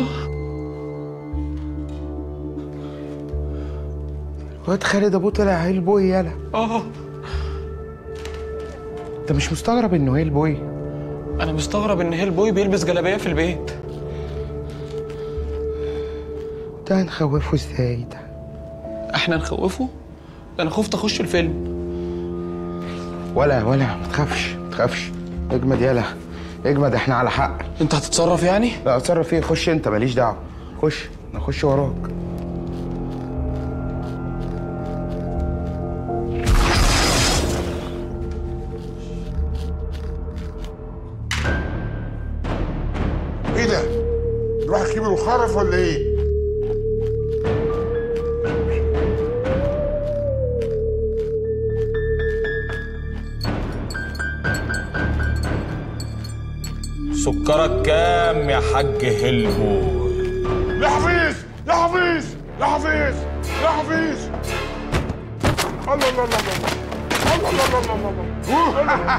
الواد خالد ابوه طلع هيل بوي يالا اه انت مش مستغرب انه هيل بوي انا مستغرب ان هيل بوي بيلبس جلابيه في البيت ده هنخوفه ازاي ده احنا نخوفه ده انا خفت اخش الفيلم ولا ولا ما تخافش ما تخافش اجمد يالا اجمد احنا على حق انت هتتصرف يعني لا اتصرف ايه خش انت ماليش دعوه خش انا اخش وراك ايه ده؟ الواحد كبر وخرف ولا ايه؟ سكرك كام يا حاج هلبو يا حفيظ يا حفيظ يا حفيظ الله الله الله الله الله الله الله الله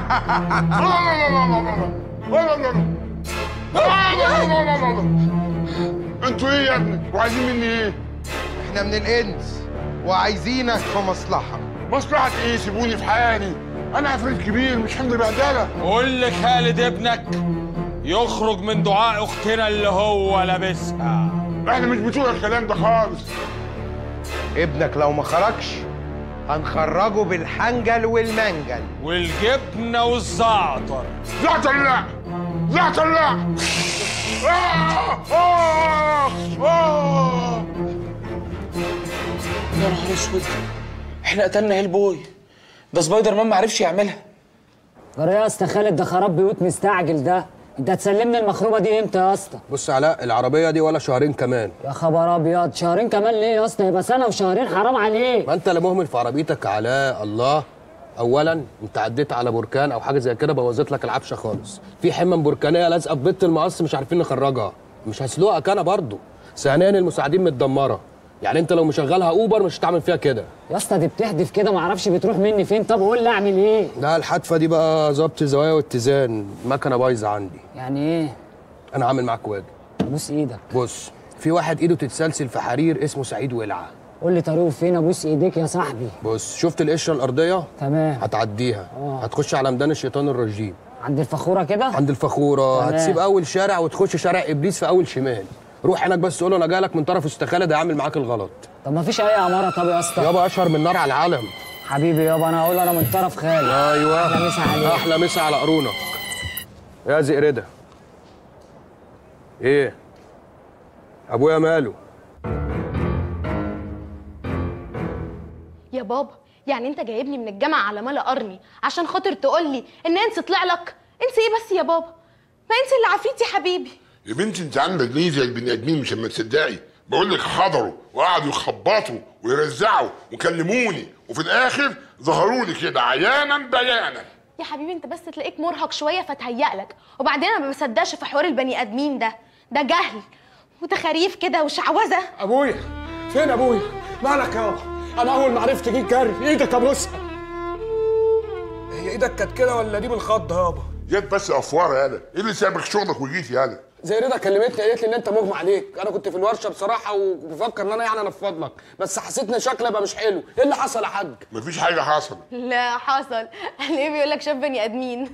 الله الله انتوا ايه يا ابني وعايزين مني ايه احنا من الانس وعايزينك في مصلحه مصلحه ايه سيبوني في حالي انا عفريت كبير مش حمل بهدله قول لخالد ابنك يخرج من دعاء اختنا اللي هو لابسها احنا مش بتوع الكلام ده خالص ابنك لو ما خرجش هنخرجه بالحنجل والمنجل والجبنه والزعتر زعتر لا زعتر لا آه! آه! آه! يا نهار اسود احنا قتلنا هيل بوي ده سبايدر مان ما عرفش يعملها جرى يا اسطى خالد ده خراب بيوت مستعجل ده انت هتسلمني المخروبه دي امتى يا اسطى بص علاء العربيه دي ولا شهرين كمان يا خبر ابيض شهرين كمان ليه يا اسطى يبقى سنه وشهرين حرام عليك ما انت اللي مهمل في عربيتك علاء الله اولا انت عديت على بركان او حاجه زي كده بوظت لك العفشه خالص في حمم بركانيه لازقه في بيت المقص مش عارفين نخرجها مش هسلوقك انا برضو ثانيا المساعدين متدمره يعني انت لو مشغلها اوبر مش هتعمل فيها كده يا اسطى دي بتحدف كده معرفش بتروح مني فين طب قول لي اعمل ايه لا الحدفه دي بقى ظبط زوايا واتزان المكنه بايظه عندي يعني ايه انا عامل معاك واجب ابوس ايدك بص في واحد ايده تتسلسل في حرير اسمه سعيد ولعه قول لي طريقه فين ابوس ايديك يا صاحبي بص شفت القشره الارضيه تمام هتعديها آه. هتخش على ميدان الشيطان الرجيم عند الفخوره كده عند الفخوره تمام. هتسيب اول شارع وتخش شارع ابليس في اول شمال روح هناك بس قول له انا جايلك من طرف استخاله ده عامل معاك الغلط طب ما فيش اي اماره طب يا اسطى يابا اشهر من نار على العالم حبيبي يابا انا هقول انا من طرف خالد ايوه احلى مسا عليك احلى مسا على قرونك يا زئرده ايه ابويا ماله يا بابا يعني انت جايبني من الجامعه على ملا قرني عشان خاطر تقول لي ان انس طلع لك انس ايه بس يا بابا ما انس اللي عفريت يا حبيبي يا بنتي انت عندك ليه زي البني ادمين مش اما تصدقي بقول لك حضروا وقعدوا يخبطوا ويرزعوا وكلموني وفي الاخر ظهروا لي كده عيانا بيانا يا حبيبي انت بس تلاقيك مرهق شويه فتهيأ لك وبعدين انا ما بصدقش في حوار البني ادمين ده ده جهل وتخاريف كده وشعوذه ابويا فين ابويا مالك يابا انا اول ما عرفت جيت جري ايدك ابوسها هي ايدك كانت كده ولا دي بالخض يابا جت بس افوار يالا ايه اللي سابك شغلك وجيت يالا زي رضا كلمتني قالت لي ان انت مغمى عليك انا كنت في الورشه بصراحه وبفكر ان انا يعني انفض لك بس حسيت ان شكلي بقى مش حلو ايه اللي حصل يا حاج مفيش حاجه حصلت لا حصل ليه بيقول لك شاف بني ادمين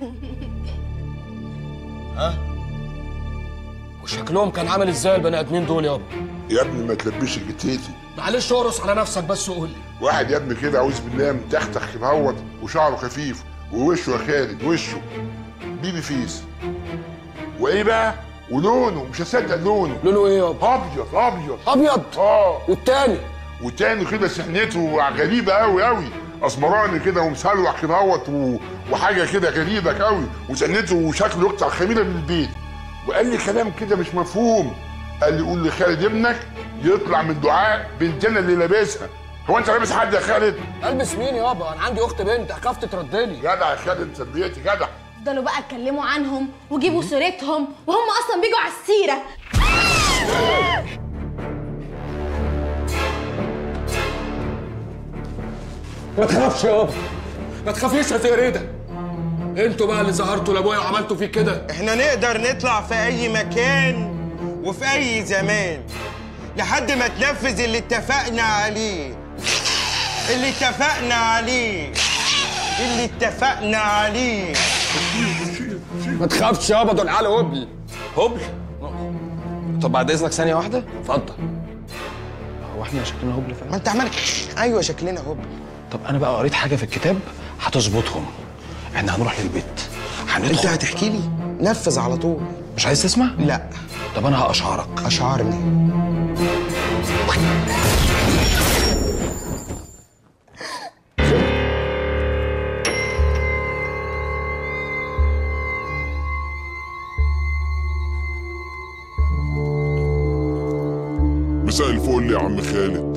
ها وشكلهم كان عامل ازاي البني ادمين دول يابا يا ابني ما تلبسش جتيتي معلش اقرص على نفسك بس وقول لي واحد يا ابني كده اعوذ بالله متختخ كده هوت وشعره خفيف ووشه يا خالد وشه بيبي فيس وايه بقى ولونه مش هصدق لونه لونه ايه يابا ابيض ابيض ابيض اه والتاني والتاني كده سحنته غريبه قوي قوي اسمراني كده ومسلوح كده اهوت و- وحاجه كده غريبه قوي وسنته وشكله يقطع خميره من البيت وقال لي كلام كده مش مفهوم قال لي قول لخالد ابنك يطلع من دعاء بنتنا اللي لابسها هو انت لابس حد يا خالد؟ البس مين يابا انا عندي اخت بنت اخاف تتردلي جدع يا خالد تربيتي جدع فضلوا بقى اتكلموا عنهم وجيبوا سيرتهم وهم اصلا بيجوا على السيره ما تخافش يابا ما تخافيش يا زيريدة انتوا بقى اللي ظهرتوا لابويا وعملتوا فيه كده احنا نقدر نطلع في اي مكان وفي اي زمان لحد ما تنفذ اللي اتفقنا عليه اللي اتفقنا عليه اللي اتفقنا عليه ما تخافش يابا دول على هبل هبل طب بعد اذنك ثانيه واحده اتفضل هو احنا شكلنا هبل فعلا ما انت عمال ايوه شكلنا هبل طب انا بقى قريت حاجه في الكتاب هتظبطهم احنا هنروح للبيت هندخل انت هتحكي لي نفذ على طول مش عايز تسمع لا طب انا هاشعرك اشعرني مساء الفل يا عم خالد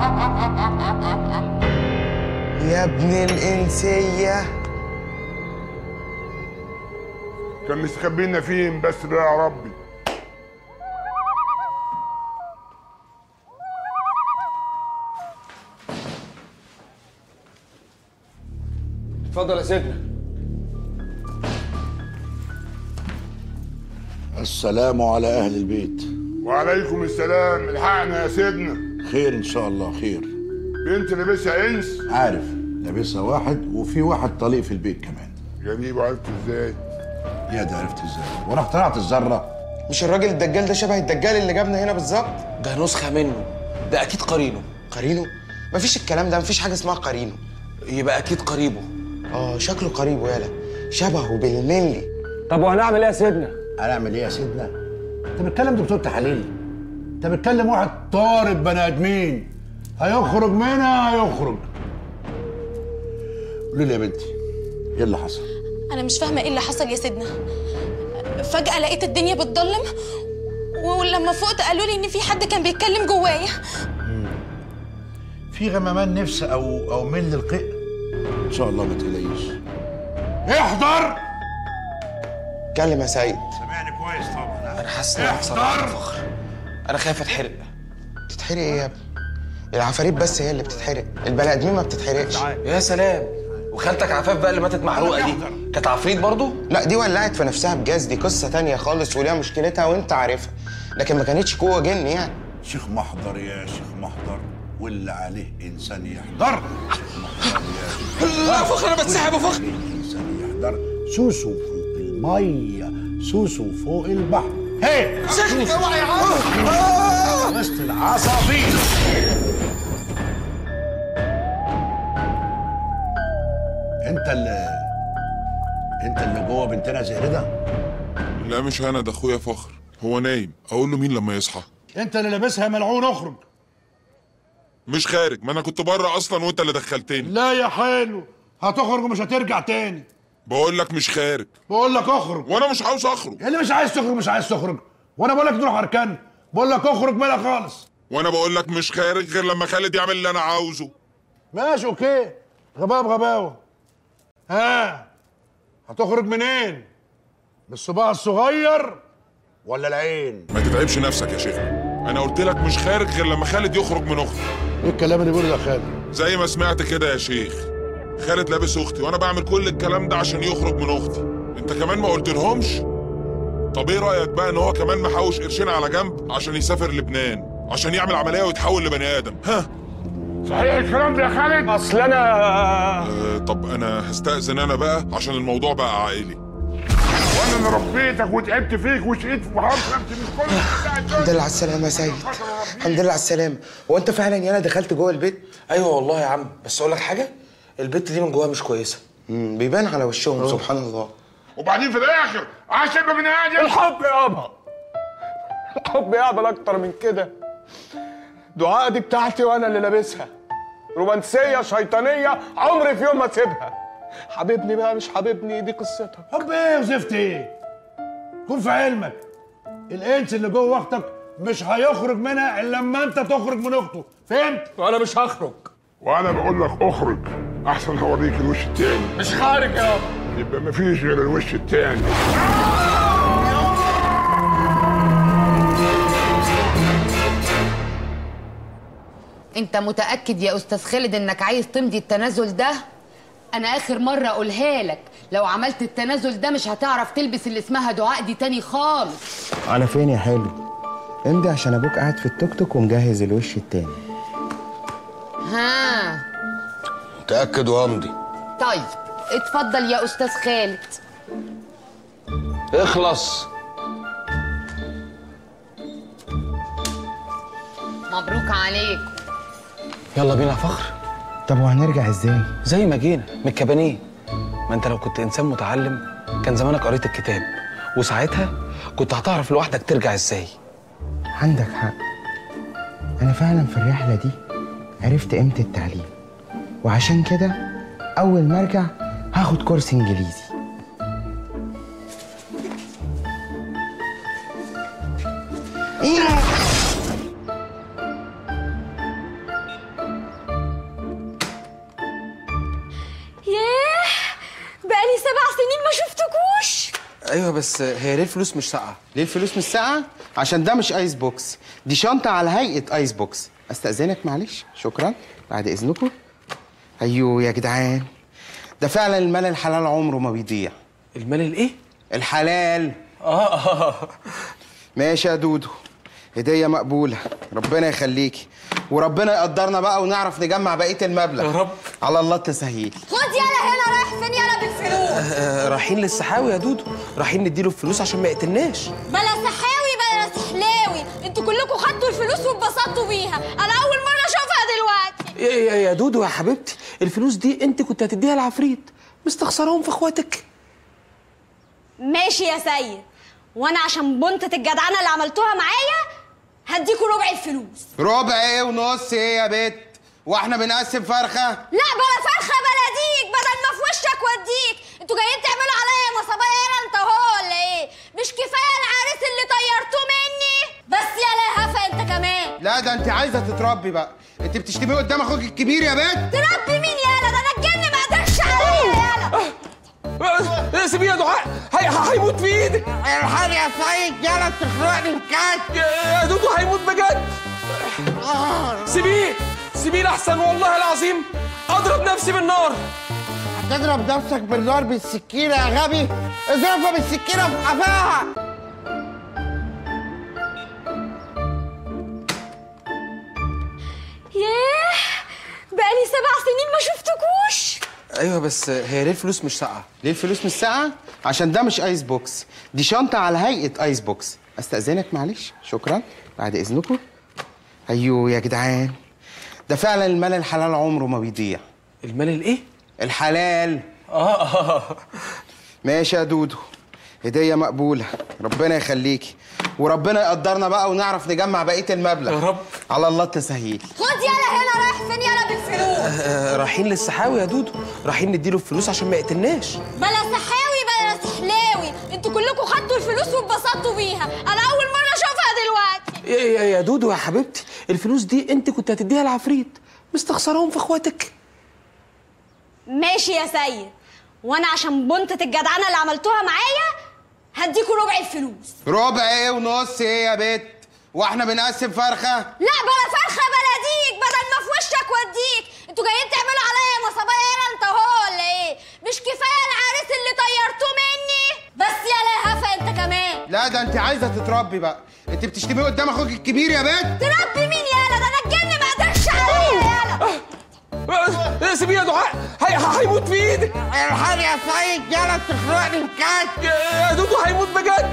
يا ابن الانسيه كان مستخبينا فين بس بقى يا ربي اتفضل يا سيدنا السلام على اهل البيت وعليكم السلام الحقنا يا سيدنا خير ان شاء الله خير بنت لابسها انس عارف لابسها واحد وفي واحد طليق في البيت كمان غريب عرفت ازاي يا ده عرفت ازاي وانا اخترعت الذره مش الراجل الدجال ده شبه الدجال اللي جابنا هنا بالظبط ده نسخه منه ده اكيد قرينه قرينه مفيش الكلام ده مفيش حاجه اسمها قرينه يبقى اكيد قريبه اه شكله قريبه يالا شبهه بالملي طب وهنعمل ايه يا سيدنا هنعمل ايه يا سيدنا انت بتكلم دكتور تحاليل انت بتكلم واحد طارد بني ادمين هيخرج منها هيخرج قولي لي يا بنتي ايه اللي حصل انا مش فاهمه ايه اللي حصل يا سيدنا فجاه لقيت الدنيا بتضلم ولما فقت قالوا لي ان في حد كان بيتكلم جوايا في غمامان نفس او او مل القيء ان شاء الله ما تقلقيش احضر اتكلم يا سيد سامعني كويس طبعا انا حاسس ان انا بصراحه فخر انا خايف اتحرق تتحرق ايه يا ابني العفاريت بس هي اللي بتتحرق البني ادمين ما بتتحرقش يا سلام وخالتك عفاف بقى اللي ماتت محروقه دي كانت عفريت برضو لا دي ولعت في نفسها بجاز دي قصه تانية خالص وليها مشكلتها وانت عارفها لكن ما كانتش قوه جن يعني شيخ محضر يا شيخ محضر واللي عليه انسان يحضر شيخ محضر يا شيخ لا فخر انا بتسحب يا فخر انسان يحضر سوسو فوق الميه سوسو فوق البحر هي سخني اوعى يا عم وسط العصافير انت اللي انت اللي جوه بنتنا زهرده لا مش انا ده اخويا فخر هو نايم اقول له مين لما يصحى انت اللي لابسها ملعون اخرج مش خارج ما انا كنت بره اصلا وانت اللي دخلتني لا يا حلو هتخرج ومش هترجع تاني بقول لك مش خارج بقول لك اخرج وانا مش عاوز اخرج اللي مش عايز تخرج مش عايز تخرج وانا بقول لك تروح اركان بقول لك اخرج منها خالص وانا بقول لك مش خارج غير لما خالد يعمل اللي انا عاوزه ماشي اوكي غباء بغباوه ها هتخرج منين بالصباع الصغير ولا العين ما تتعبش نفسك يا شيخ انا قلت لك مش خارج غير لما خالد يخرج من اختي ايه الكلام اللي بيقوله ده خالد زي ما سمعت كده يا شيخ خالد لابس اختي وانا بعمل كل الكلام ده عشان يخرج من اختي انت كمان ما قلت لهمش طب ايه رايك بقى ان هو كمان محوش قرشين على جنب عشان يسافر لبنان عشان يعمل عمليه ويتحول لبني ادم ها صحيح الكلام ده يا خالد اصل انا آه طب انا هستأذن انا بقى عشان الموضوع بقى عائلي وانا اللي ربيتك وتعبت فيك وشقيت في حرب نفسي من كل الحمد لله على السلامه يا سيد الحمد لله على السلامه هو انت فعلا يالا دخلت جوه البيت ايوه والله يا عم بس اقول لك حاجه البت دي من جواها مش كويسه امم بيبان على وشهم سبحان الله وبعدين في الاخر عشان يبقى بني ادم الحب يابا الحب يابا اكتر من كده دعاء دي بتاعتي وانا اللي لابسها رومانسيه شيطانيه عمري في يوم ما اسيبها حبيبني بقى مش حبيبني دي قصتها حب ايه وزفت ايه كن في علمك الانس اللي جوه اختك مش هيخرج منها الا لما انت تخرج من اخته فهمت وانا مش هخرج وانا بقول لك اخرج احسن هوريك الوش التاني مش خارج يابا يبقى مفيش غير الوش التاني انت متاكد يا استاذ خالد انك عايز تمضي التنازل ده انا اخر مره اقولها لك لو عملت التنازل ده مش هتعرف تلبس اللي اسمها دعاء دي تاني خالص على فين يا حلو امضي عشان ابوك قاعد في التوك توك ومجهز الوش التاني ها متاكد وامضي طيب اتفضل يا استاذ خالد اخلص مبروك عليكم يلا بينا يا فخر طب وهنرجع ازاي زي ما جينا من الكبانيه ما انت لو كنت انسان متعلم كان زمانك قريت الكتاب وساعتها كنت هتعرف لوحدك ترجع ازاي عندك حق انا فعلا في الرحله دي عرفت قيمه التعليم وعشان كده اول ما ارجع هاخد كورس انجليزي ياه بقالي سبع سنين ما شفتكوش ايوه بس هي ليه الفلوس مش ساقعه ليه الفلوس مش ساقعه عشان ده مش ايس بوكس دي شنطه على هيئه ايس بوكس استاذنك معلش شكرا بعد اذنكم ايوه يا جدعان ده فعلا المال الحلال عمره ما بيضيع المال الايه الحلال اه اه ماشي يا دودو هدية مقبولة ربنا يخليكي وربنا يقدرنا بقى ونعرف نجمع بقية المبلغ يا رب على الله التسهيل خد يلا هنا رايح فين يلا بالفلوس آه، رايحين للسحاوي يا دودو رايحين نديله الفلوس عشان ما يقتلناش بلا سحاوي بلا سحلاوي انتوا كلكم خدتوا الفلوس واتبسطتوا بيها انا اول مره اشوفها دلوقتي يا, يا, يا دودو يا حبيبتي الفلوس دي انت كنت هتديها العفريت مستخسرهم في اخواتك ماشي يا سيد وانا عشان بنتة الجدعنه اللي عملتوها معايا هديكوا ربع الفلوس ربع ايه ونص ايه يا بت واحنا بنقسم فرخة لا بلا فرخه بلا ديك بدل ما في وشك وديك انتوا جايين تعملوا عليا نصبايا انا انت هو ولا ايه مش كفايه العريس اللي طيرتوه مني بس يا لهفه انت كمان لا ده انت عايزة تتربي بقى انت بتشتميه قدام اخوك الكبير يا بت تربي مين يالا ده انا الجن ما قدرش عليا يالا آه، سيبيه يا دعاء هي- هيموت في ايدك الحال يا سيد يلا بتخرقني الكات يا دودو هيموت بجد سيبيه سيبيه لحسن والله العظيم اضرب نفسي بالنار هتضرب نفسك بالنار بالسكينة يا غبي اضربها بالسكينة في قفاها ياه بقالي سبع سنين ما شفتكوش ايوه بس هي ليه الفلوس مش ساقعه ليه الفلوس مش ساقعه عشان ده مش ايس بوكس دي شنطه على هيئه ايس بوكس استاذنك معلش شكرا بعد اذنكم ايوه يا جدعان ده فعلا المال الحلال عمره ما بيضيع المال الايه الحلال اه اه ماشي يا دودو هديه مقبوله ربنا يخليكي وربنا يقدرنا بقى ونعرف نجمع بقيه المبلغ يا رب على الله التسهيل خد يلا هنا رايح فين يلا بالفلوس آه، رايحين للسحاوي يا دودو رايحين نديله الفلوس عشان ما يقتلناش بلا سحاوي بلا سحلاوي انتوا كلكم خدتوا الفلوس واتبسطتوا بيها انا اول مره اشوفها دلوقتي يا, يا, يا دودو يا حبيبتي الفلوس دي انت كنت هتديها العفريت مستخسرهم في اخواتك ماشي يا سيد وانا عشان بنتة الجدعنه اللي عملتوها معايا هديكوا ربع الفلوس ربع ايه ونص ايه يا بت واحنا بنقسم فرخه لا بلا فرخه بلا ديك بدل ما في وشك وديك انتوا جايين تعملوا عليا نصبايا انا انت هو ولا ايه مش كفايه العريس اللي طيرتوه مني بس يا لهفه انت كمان لا ده انت عايزه تتربي بقى انت بتشتميه قدام اخوك الكبير يا بت تربي مين يالا ده انا الجن ما قدرش عليا يالا آه، سيبيه يا دعاء هي- هيموت في ايدك الحال يا سيد يلا بتخرقني الكات يا دودو هيموت بجد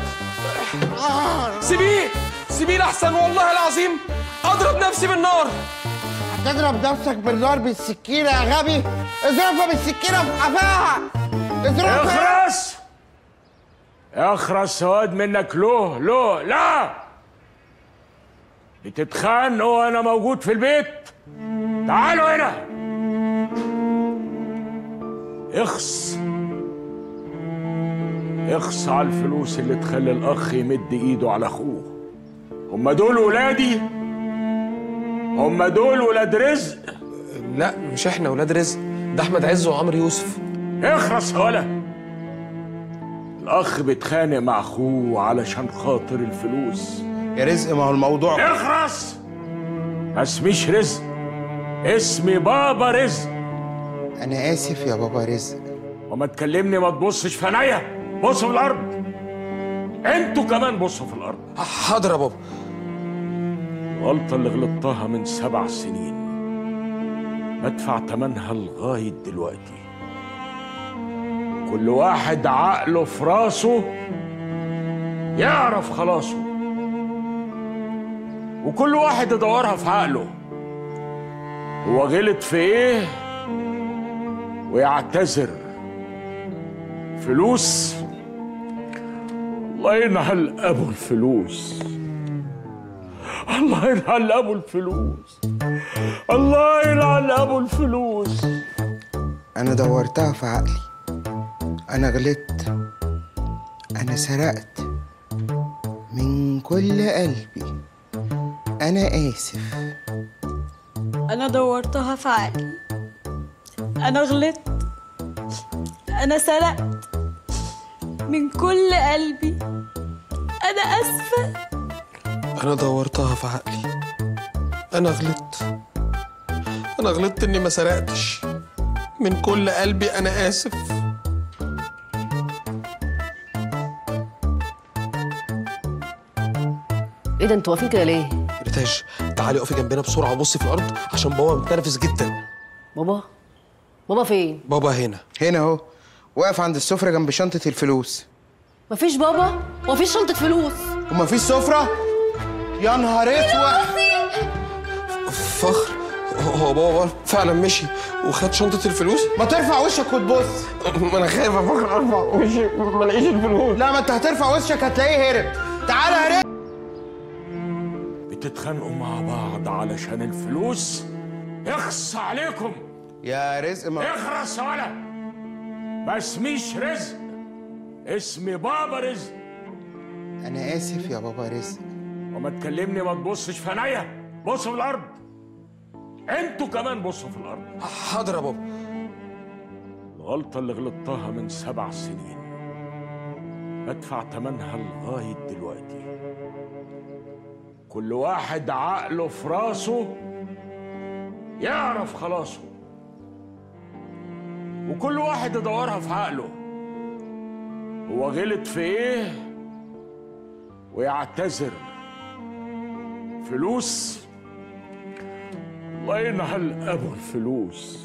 سيبيه سيبيه لحسن والله العظيم اضرب نفسي بالنار هتضرب نفسك بالنار بالسكينة يا غبي اضربها بالسكينة في قفاها اضربها اخرس اخرس سواد منك له له لا بتتخانقوا وانا موجود في البيت تعالوا هنا اخص اخص على الفلوس اللي تخلي الاخ يمد ايده على اخوه هم دول ولادي هم دول ولاد رزق لا مش احنا ولاد رزق ده احمد عز وعمرو يوسف اخرس يا ولا الاخ بيتخانق مع اخوه علشان خاطر الفلوس يا رزق ما هو الموضوع اخرس ما اسميش رزق اسمي بابا رزق انا اسف يا بابا رزق وما تكلمني ما تبصش في عينيا بص في الارض انتوا كمان بصوا في الارض حاضر يا بابا الغلطة اللي غلطتها من سبع سنين بدفع تمنها لغاية دلوقتي كل واحد عقله في راسه يعرف خلاصه وكل واحد يدورها في عقله هو غلط في ايه ويعتذر فلوس الله ينعل ابو الفلوس الله يلعن ابو الفلوس الله يلعن ابو الفلوس انا دورتها في عقلي انا غلطت انا سرقت من كل قلبي انا اسف أنا دورتها في عقلي أنا غلطت أنا سرقت من كل قلبي أنا آسفة انا دورتها في عقلي انا غلطت انا غلطت اني ما سرقتش من كل قلبي انا اسف ايه ده انتوا واقفين كده ليه؟ ريتاج تعالي اقفي جنبنا بسرعه وبصي في الارض عشان بابا متنرفز جدا بابا بابا فين؟ بابا هنا هنا اهو واقف عند السفرة جنب شنطة الفلوس مفيش بابا ومفيش شنطة فلوس ومفيش سفرة يا نهار اسود فخر هو بابا فعلا مشي وخد شنطه الفلوس ما ترفع وشك وتبص ما انا خايف افكر ارفع وشي ما الاقيش الفلوس لا ما انت هترفع وشك هتلاقيه هرب تعالى هرب بتتخانقوا مع بعض علشان الفلوس اخص عليكم يا رزق ما اخرس ولا ما اسميش رزق اسمي بابا رزق انا اسف يا بابا رزق وما تكلمني ما تبصش في عينيا بص في الارض انتوا كمان بصوا في الارض حاضر يا بابا الغلطة اللي غلطتها من سبع سنين بدفع تمنها لغاية دلوقتي كل واحد عقله في راسه يعرف خلاصه وكل واحد يدورها في عقله هو غلط في ايه ويعتذر فلوس الله ينعل ابو الفلوس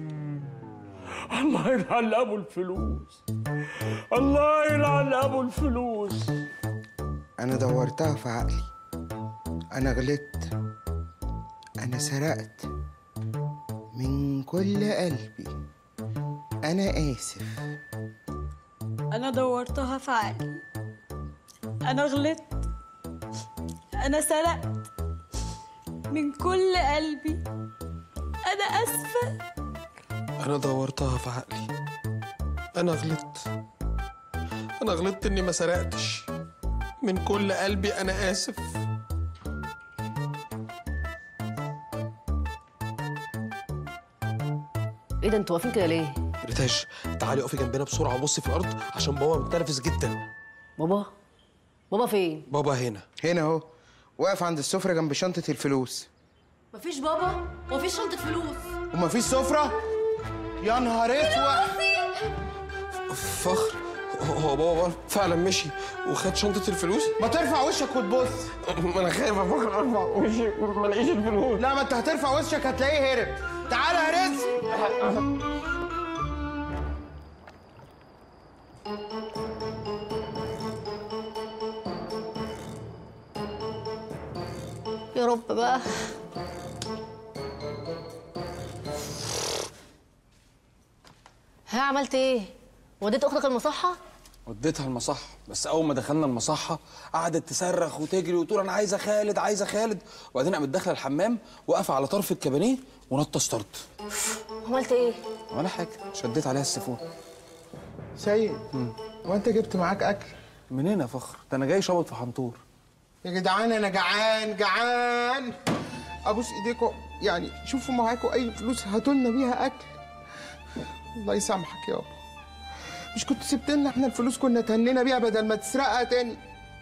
الله يلعن ابو الفلوس الله يلعن ابو الفلوس انا دورتها في عقلي انا غلطت انا سرقت من كل قلبي انا اسف أنا دورتها في عقلي أنا غلطت أنا سرقت من كل قلبي أنا آسفة انا دورتها في عقلي انا غلطت انا غلطت اني ما سرقتش من كل قلبي انا اسف ايه ده انتوا واقفين كده ليه؟ ريتاج تعالي اقفي جنبنا بسرعه وبصي في الارض عشان بابا متنرفز جدا بابا بابا فين؟ بابا هنا هنا اهو واقف عند السفرة جنب شنطة الفلوس مفيش بابا ومفيش شنطة فلوس ومفيش سفرة يا نهار اسود فخر هو بابا فعلا مشي وخد شنطه الفلوس ما ترفع وشك وتبص ما انا خايف افكر ارفع وشي ما الاقيش الفلوس لا ما انت هترفع وشك هتلاقيه هرب تعالى يا رزق يا رب بقى ها عملت ايه؟ وديت اختك المصحة؟ وديتها المصحة بس أول ما دخلنا المصحة قعدت تصرخ وتجري وتقول أنا عايزة خالد عايزة خالد وبعدين قامت داخلة الحمام واقفة على طرف الكابينيه ونطة ستارت عملت ايه؟ ولا حاجة شديت عليها السيفون سيد هو انت جبت معاك اكل منين يا فخر؟ ده أنا جاي شابط في حنطور يا جدعان انا جعان جعان ابوس ايديكم يعني شوفوا معاكم اي فلوس هاتوا لنا بيها اكل الله يسامحك يابا مش كنت سبت لنا احنا الفلوس كنا تهنينا بيها بدل ما تسرقها تاني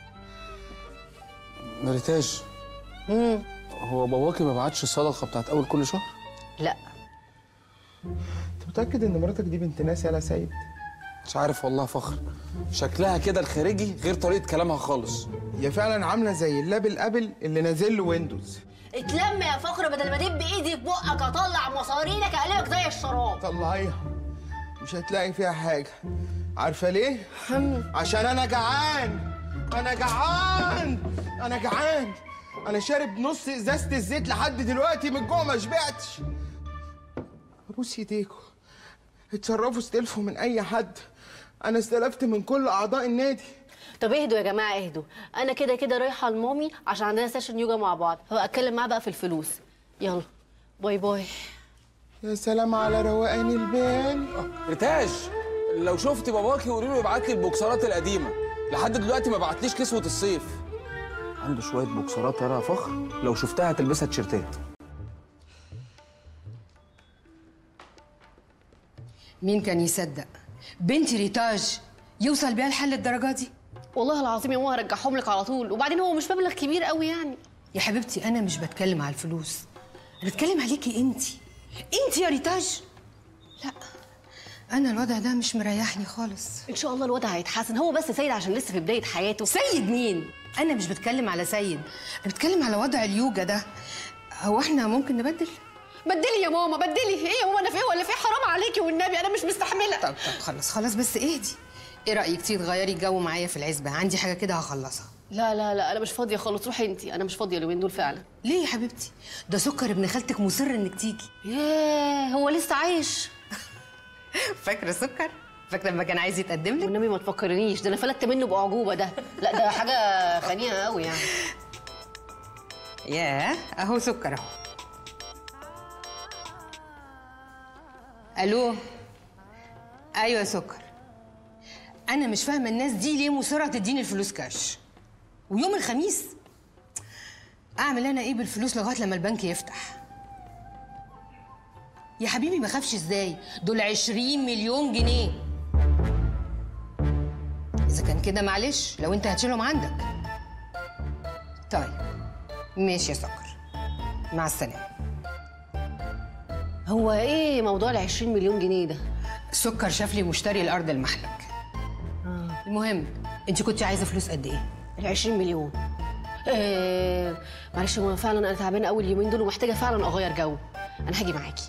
مريتاج هو باباكي ما بعتش الصدقة بتاعت أول كل شهر؟ لا انت متاكد ان مراتك دي بنت ناس يا سيد مش عارف والله فخر شكلها كده الخارجي غير طريقة كلامها خالص هي فعلا عامله زي اللاب الابل اللي نازل له ويندوز اتلم يا فقر بدل ما دب ايدي في بقك اطلع مصارينك اقلبك زي الشراب طلعيها مش هتلاقي فيها حاجه عارفه ليه عشان انا جعان انا جعان انا جعان انا شارب نص ازازه الزيت لحد دلوقتي من الجوع ما شبعتش ابوس ايديكم اتصرفوا استلفوا من اي حد انا استلفت من كل اعضاء النادي طب اهدوا يا جماعه اهدوا انا كده كده رايحه لمامي عشان عندنا سيشن يوجا مع بعض هبقى اتكلم معاها بقى في الفلوس يلا باي باي يا سلام على روقان البال ريتاج لو شفت باباكي قولي له يبعت لي البوكسرات القديمة لحد دلوقتي ما بعتليش كسوة الصيف عنده شوية بوكسرات يا فخر لو شفتها هتلبسها تيشيرتات مين كان يصدق بنتي ريتاج يوصل بيها الحل الدرجه دي والله العظيم يا ماما هرجعهم لك على طول وبعدين هو مش مبلغ كبير قوي يعني يا حبيبتي انا مش بتكلم على الفلوس انا بتكلم عليكي انت انت يا ريتاج لا انا الوضع ده مش مريحني خالص ان شاء الله الوضع هيتحسن هو بس سيد عشان لسه في بدايه حياته سيد مين انا مش بتكلم على سيد انا بتكلم على وضع اليوجا ده هو احنا ممكن نبدل بدلي يا ماما بدلي ايه يا ماما انا في إيه ولا في حرام عليكي والنبي انا مش مستحمله طب طب خلاص خلاص بس اهدي ايه رايك تيجي تغيري الجو معايا في العزبه عندي حاجه كده هخلصها لا لا لا انا مش فاضيه خالص روحي انت انا مش فاضيه اليومين دول فعلا ليه يا حبيبتي ده سكر ابن خالتك مصر انك تيجي ياه هو لسه عايش فاكره سكر فاكره لما كان عايز يتقدم لك والنبي ما تفكرنيش ده انا فلتت منه باعجوبه ده لا ده حاجه خنيقه قوي يعني ياه اهو سكر اهو الو ايوه يا سكر انا مش فاهمه الناس دي ليه مصره تديني الفلوس كاش ويوم الخميس اعمل انا ايه بالفلوس لغايه لما البنك يفتح يا حبيبي ما خافش ازاي دول 20 مليون جنيه اذا كان كده معلش لو انت هتشيلهم عندك طيب ماشي يا سكر مع السلامه هو ايه موضوع ال 20 مليون جنيه ده سكر شاف لي مشتري الارض المحلك آه. المهم انت كنت عايزه فلوس قد ايه ال 20 مليون آه معلش هو فعلا انا تعبانه قوي اليومين دول ومحتاجه فعلا اغير جو انا هاجي معاكي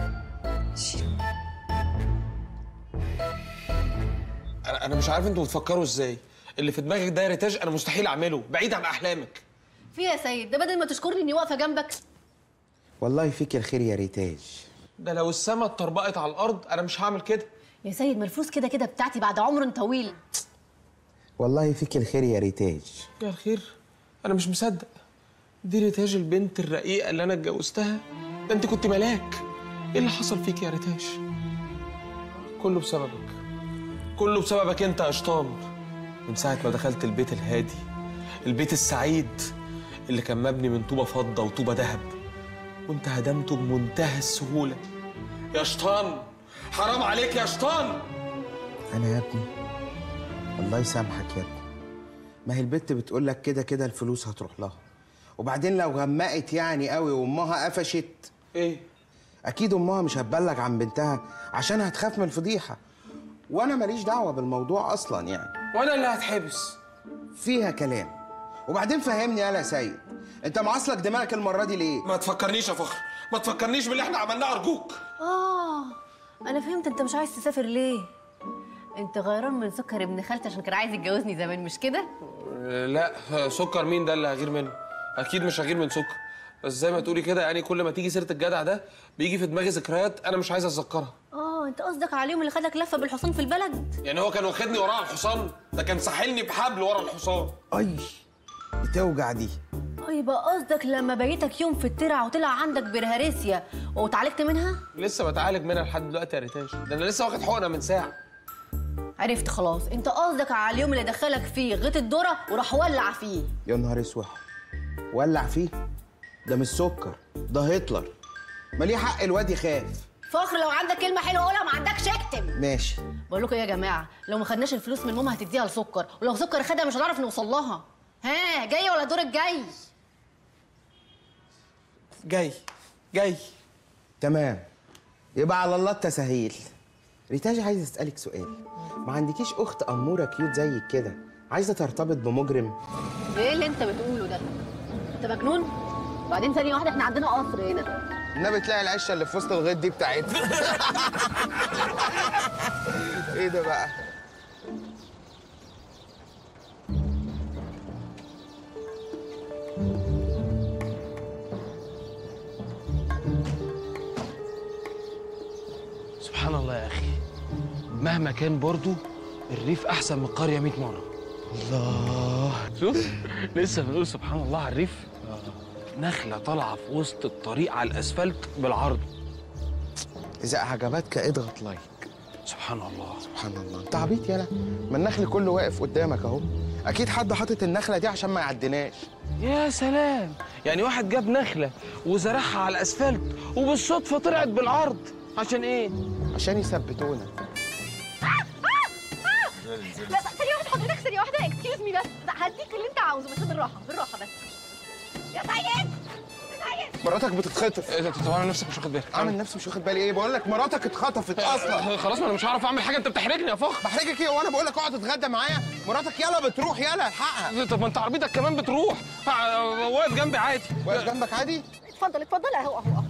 انا انا مش عارف انتوا بتفكروا ازاي اللي في دماغك ده يا ريتاج انا مستحيل اعمله بعيد عن احلامك في يا سيد ده بدل ما تشكرني اني واقفه جنبك والله فيك الخير يا ريتاج ده لو السما اتطربقت على الارض انا مش هعمل كده يا سيد ما الفلوس كده كده بتاعتي بعد عمر طويل والله فيك الخير يا ريتاج يا الخير انا مش مصدق دي ريتاج البنت الرقيقه اللي انا اتجوزتها ده انت كنت ملاك ايه اللي حصل فيك يا ريتاج كله بسببك كله بسببك انت يا شطان من ساعه ما دخلت البيت الهادي البيت السعيد اللي كان مبني من طوبه فضه وطوبه ذهب وانت هدمته بمنتهى السهوله يا شطان حرام عليك يا شطان انا يا ابني الله يسامحك يا ابني ما هي البت بتقول لك كده كده الفلوس هتروح لها وبعدين لو غمقت يعني قوي وامها قفشت ايه اكيد امها مش هتبلغ عن بنتها عشان هتخاف من الفضيحه وانا ماليش دعوه بالموضوع اصلا يعني وانا اللي هتحبس فيها كلام وبعدين فهمني يالا يا سيد انت معصلك دماغك المره دي ليه ما تفكرنيش يا فخر ما تفكرنيش باللي احنا عملناه ارجوك اه انا فهمت انت مش عايز تسافر ليه انت غيران من سكر ابن خالتي عشان كان عايز يتجوزني زمان مش كده آه، لا سكر مين ده اللي هغير منه اكيد مش هغير من سكر بس زي ما تقولي كده يعني كل ما تيجي سيره الجدع ده بيجي في دماغي ذكريات انا مش عايز اتذكرها اه انت قصدك على اليوم اللي خدك لفه بالحصان في البلد يعني هو كان واخدني وراه على الحصان ده كان ساحلني بحبل ورا الحصان اي بتوجع دي اه يبقى قصدك لما بيتك يوم في الترع وطلع عندك برهارسيا واتعالجت منها لسه بتعالج منها لحد دلوقتي يا ريتاج ده انا لسه واخد حقنه من ساعه عرفت خلاص انت قصدك على اليوم اللي دخلك فيه غيط الذره وراح ولع فيه يا نهار اسود ولع فيه ده مش سكر ده هتلر ما ليه حق الواد يخاف فخر لو عندك كلمه حلوه قولها ما عندكش اكتم ماشي بقول لكم ايه يا جماعه لو ما خدناش الفلوس من ماما هتديها لسكر ولو سكر خدها مش هنعرف نوصل لها ها جايه ولا دورك جاي جاي جاي تمام يبقى على الله التسهيل ريتاج عايز اسالك سؤال ما عندكيش اخت اموره كيوت زيك كده عايزه ترتبط بمجرم ايه اللي انت بتقوله ده انت مجنون بعدين ثانيه واحده احنا عندنا قصر هنا النبي تلاقي العشه اللي في وسط الغيط دي بتاعتنا ايه ده بقى سبحان الله يا اخي مهما كان برضو الريف احسن من القريه 100 مره الله شوف لسه بنقول سبحان الله على الريف نخله طالعه في وسط الطريق على الاسفلت بالعرض اذا عجبتك اضغط لايك سبحان الله سبحان الله انت عبيط يالا ما النخل كله واقف قدامك اهو اكيد حد حاطط النخله دي عشان ما يعديناش يا سلام يعني واحد جاب نخله وزرعها على الاسفلت وبالصدفه طلعت بالعرض عشان ايه عشان يثبتونا لا ثانية واحدة حضرتك ثانية واحدة اكسكيوز مي بس لا، هديك اللي انت عاوزه بس بالراحة بالراحة بس يا سيد يا سيد مراتك بتتخطف ايه ده انت طبعا نفسك مش واخد بالك عامل نفسي مش واخد بالي ايه بقول لك مراتك اتخطفت اصلا خلاص ما انا مش هعرف اعمل حاجه انت بتحرجني يا فخر بحرجك ايه وانا بقول لك اقعد اتغدى معايا مراتك يلا بتروح يلا الحقها طب ما انت عربيتك كمان بتروح ها، واقف جنبي عادي واقف جنبك عادي اتفضل اتفضل اهو اهو اهو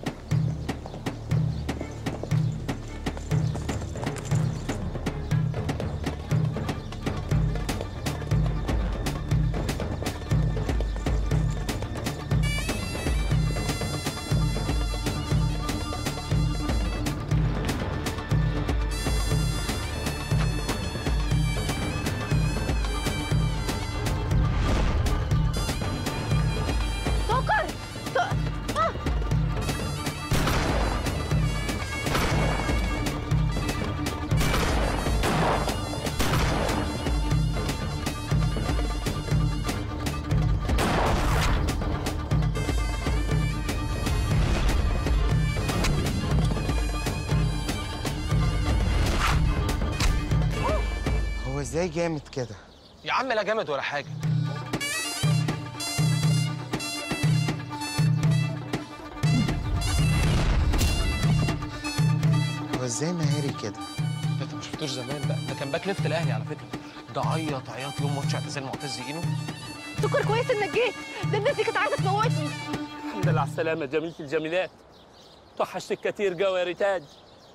سكر س- آه. هو ازاي جامد كده يا عم لا جامد ولا حاجه هو ازاي مهاري كده انت ما شفتوش زمان بقى ده كان باك ليفت الاهلي على فكره ده عيط عياط يوم ماتش اعتزال معتز اينو سكر كويس انك جيت ده الناس دي كانت عايزة تموتني الحمد لله على السلامة جميلة الجميلات توحشتك كتير قوي يا ريتاج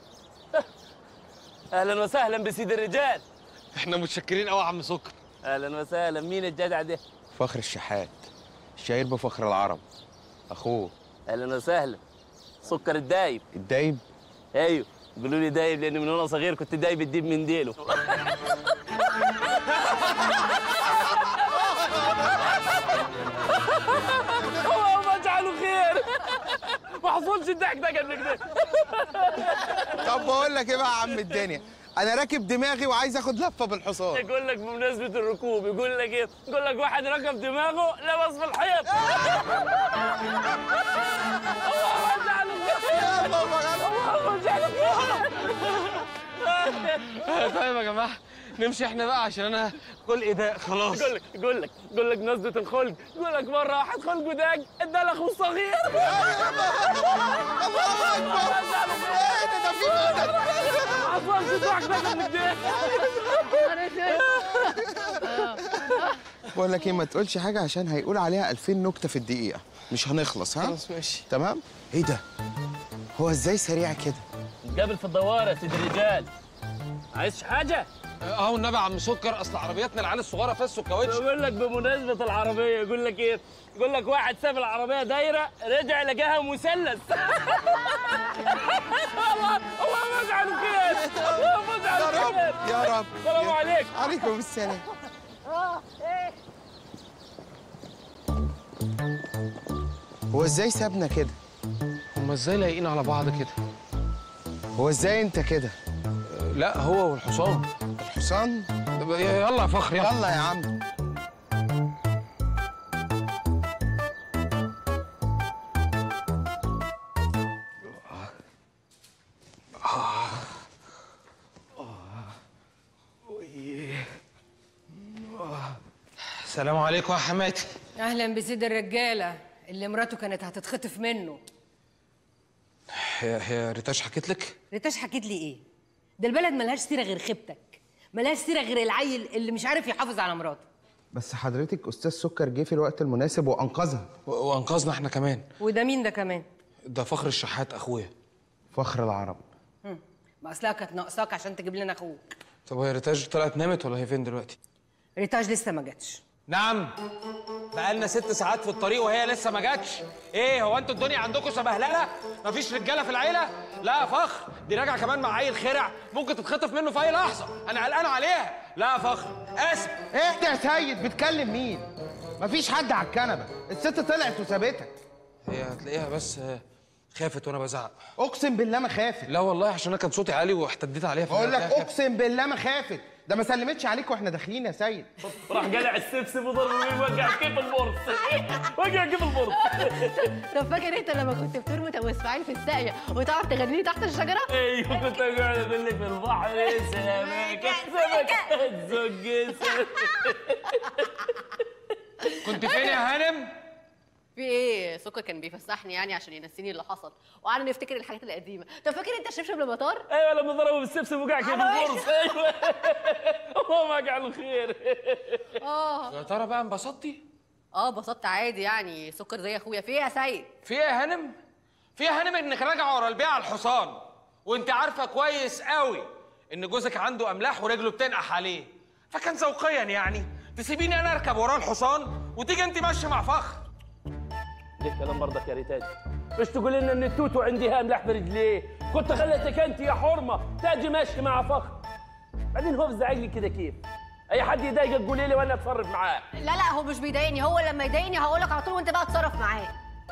أهلا وسهلا بسيد الرجال احنا متشكرين قوي يا عم سكر أهلا وسهلا مين الجدع ده؟ فخر الشحات الشهير بفخر العرب اخوه أهلا وسهلا سكر الدايب الدايب أيوه بيقولوا لي دايب لأن من وأنا صغير كنت دايب الديب من ديله اللهم اجعله خير ما حصلش الضحك ده قبل كده طب بقول لك ايه بقى يا عم الدنيا انا راكب دماغي وعايز اخد لفه بالحصان يقول لك بمناسبة الركوب يقول لك ايه؟ يقول لك واحد ركب دماغه لبس في الحيط اللهم اجعله خير اللهم اجعله خير طيب يا جماعه نمشي احنا بقى عشان انا كل ايداء خلاص يقول لك يقول لك يقول لك نزلة الخلق يقول لك مرة واحد خلقه داج ادى لاخوه الصغير الله اكبر ايه ده ده في مدد ما حصلش الضحك ده قبل كده بقول لك ايه ما تقولش حاجه عشان هيقول عليها 2000 نكته في الدقيقه مش هنخلص ها خلاص ماشي تمام ايه ده هو ازاي سريع كده قابل في الدوارة يا سيد الرجال عايز حاجة؟ اهو النبي يا عم سكر اصل عربياتنا العيال الصغيره فيها السكاوتش بقول لك بمناسبة العربية يقول لك ايه؟ يقول لك واحد ساب العربية دايرة رجع لقاها مثلث الله اللهم اجعله خير اللهم اجعله يا رب خير يا رب السلام عليكم عليكم السلام هو ازاي سابنا كده هما ازاي لايقين على بعض كده هو ازاي انت كده لا هو والحصان الحصان طب يلا يا فخر يلا يلا يا عم السلام عليكم يا حماتي اهلا بسيد الرجاله اللي مراته كانت هتتخطف منه هي هي ريتاش حكيت لك ريتاش حكيت لي ايه ده البلد ملهاش سيره غير خيبتك ملهاش سيره غير العيل اللي مش عارف يحافظ على مراته بس حضرتك استاذ سكر جه في الوقت المناسب وانقذها و- وانقذنا احنا كمان وده مين ده كمان ده فخر الشحات اخويا فخر العرب هم. ما اصلها كانت ناقصاك عشان تجيب لنا اخوك طب هي ريتاج طلعت نامت ولا هي فين دلوقتي ريتاج لسه ما جاتش نعم بقالنا ست ساعات في الطريق وهي لسه ما جاتش ايه هو انتوا الدنيا عندكم سبهلله مفيش رجاله في العيله لا يا فخر دي راجعه كمان مع عيل خرع ممكن تتخطف منه في اي لحظه انا قلقان عليها لا يا فخر اسف اهدى يا سيد بتكلم مين مفيش حد على الكنبه الست طلعت وسابتك هي هتلاقيها بس آه، خافت وانا بزعق اقسم بالله ما خافت لا والله عشان انا كان صوتي عالي واحتديت عليها بقول لك فهتلاقيها خافت. اقسم بالله ما خافت ده ما سلمتش عليك واحنا داخلين يا سيد راح قلع السبسب وضرب مين وقع كيف البورص وقع كيف البورص طب فاكر انت لما كنت بترمي ابو اسماعيل في الساقيه وتقعد تغني لي تحت الشجره؟ ايوه كنت قاعد اقول لك في البحر سمكه سمكه تزق كنت فين يا هانم؟ في ايه؟ سكر كان بيفسحني يعني عشان ينسيني اللي حصل وقعدنا نفتكر الحاجات القديمه طب فاكر انت الشبشب لما طار؟ ايوه لما ضربه بالسبسب وقع كيف على البورص ايوه الله ما جعله خير اه يا ترى بقى انبسطتي؟ اه بسطت عادي يعني سكر زي اخويا في ايه يا سيد؟ في ايه يا هانم؟ في يا هانم انك راجعه ورا البيع على الحصان وانت عارفه كويس قوي ان جوزك عنده املاح ورجله بتنقح عليه فكان ذوقيا يعني تسيبيني انا اركب وراه الحصان وتيجي انت ماشيه مع فخر ليه كلام برضك يا ريتاج مش تقول لنا ان التوتو عندي هاملح برجليه كنت خليتك انت يا حرمه تاجي ماشي مع فخر بعدين هو بزعق لي كده كيف اي حد يضايقك قولي لي وانا اتصرف معاه لا لا هو مش بيضايقني هو لما يضايقني هقول لك على طول وانت بقى اتصرف معاه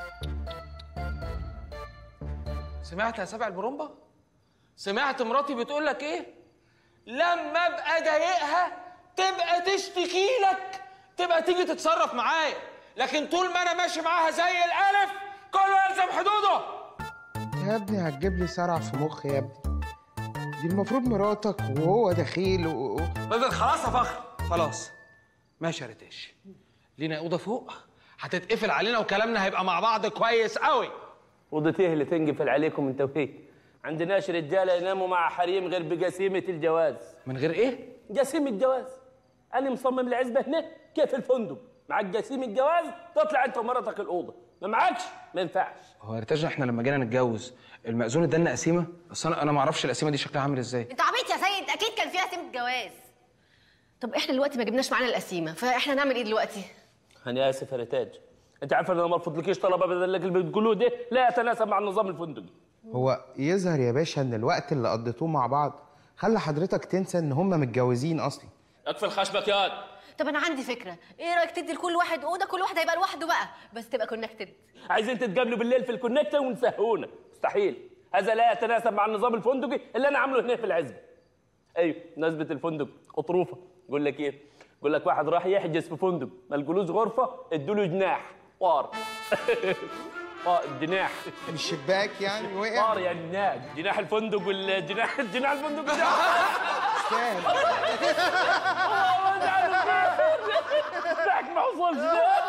سمعت يا سبع البرومبا؟ سمعت مراتي بتقول لك ايه؟ لما ابقى ضايقها تبقى تشتكي لك تبقى تيجي تتصرف معايا لكن طول ما انا ماشي معاها زي الالف كله يلزم حدوده يا ابني هتجيب لي صرع في مخي يا ابني دي المفروض مراتك وهو دخيل و... بدل خلاص يا فخر خلاص ماشي يا ريتاش لينا اوضه فوق هتتقفل علينا وكلامنا هيبقى مع بعض كويس قوي اوضه ايه اللي تنقفل عليكم انت وهي عندناش رجاله يناموا مع حريم غير بقسيمه الجواز من غير ايه قسيم الجواز انا مصمم العزبه هنا كيف الفندق معك قسيم الجواز تطلع انت ومرتك الاوضه ما معكش ما ينفعش هو يا ريتاج احنا لما جينا نتجوز المأذون ادالنا قسيمه بس انا انا ما اعرفش القسيمه دي شكلها عامل ازاي انت عبيط يا سيد اكيد كان فيها قسيمه جواز طب احنا دلوقتي ما جبناش معانا القسيمه فاحنا نعمل ايه دلوقتي انا اسف يا ريتاج انت عارف ان انا ما ارفضلكيش طلب ابدا اللي بتقولوه ده لا يتناسب مع النظام الفندقي هو يظهر يا باشا ان الوقت اللي قضيتوه مع بعض خلى حضرتك تنسى ان هم متجوزين اصلا اقفل خشبك ياض طب انا عندي فكره ايه رايك تدي لكل واحد اوضه كل واحد هيبقى لوحده بقى بس تبقى كونكتد عايزين تتقابلوا بالليل في الكونكتر ونسهونا مستحيل هذا لا يتناسب مع النظام الفندقي اللي انا عامله هنا في العزبه ايوه نسبه الفندق اطروفه يقول لك ايه يقول لك واحد راح يحجز في فندق ما لقولوش غرفه ادوا له جناح طار اه الجناح من الشباك يعني وقع طار يعني جناح جناح الفندق والجناح جناح الفندق ده ضحك ما حصلش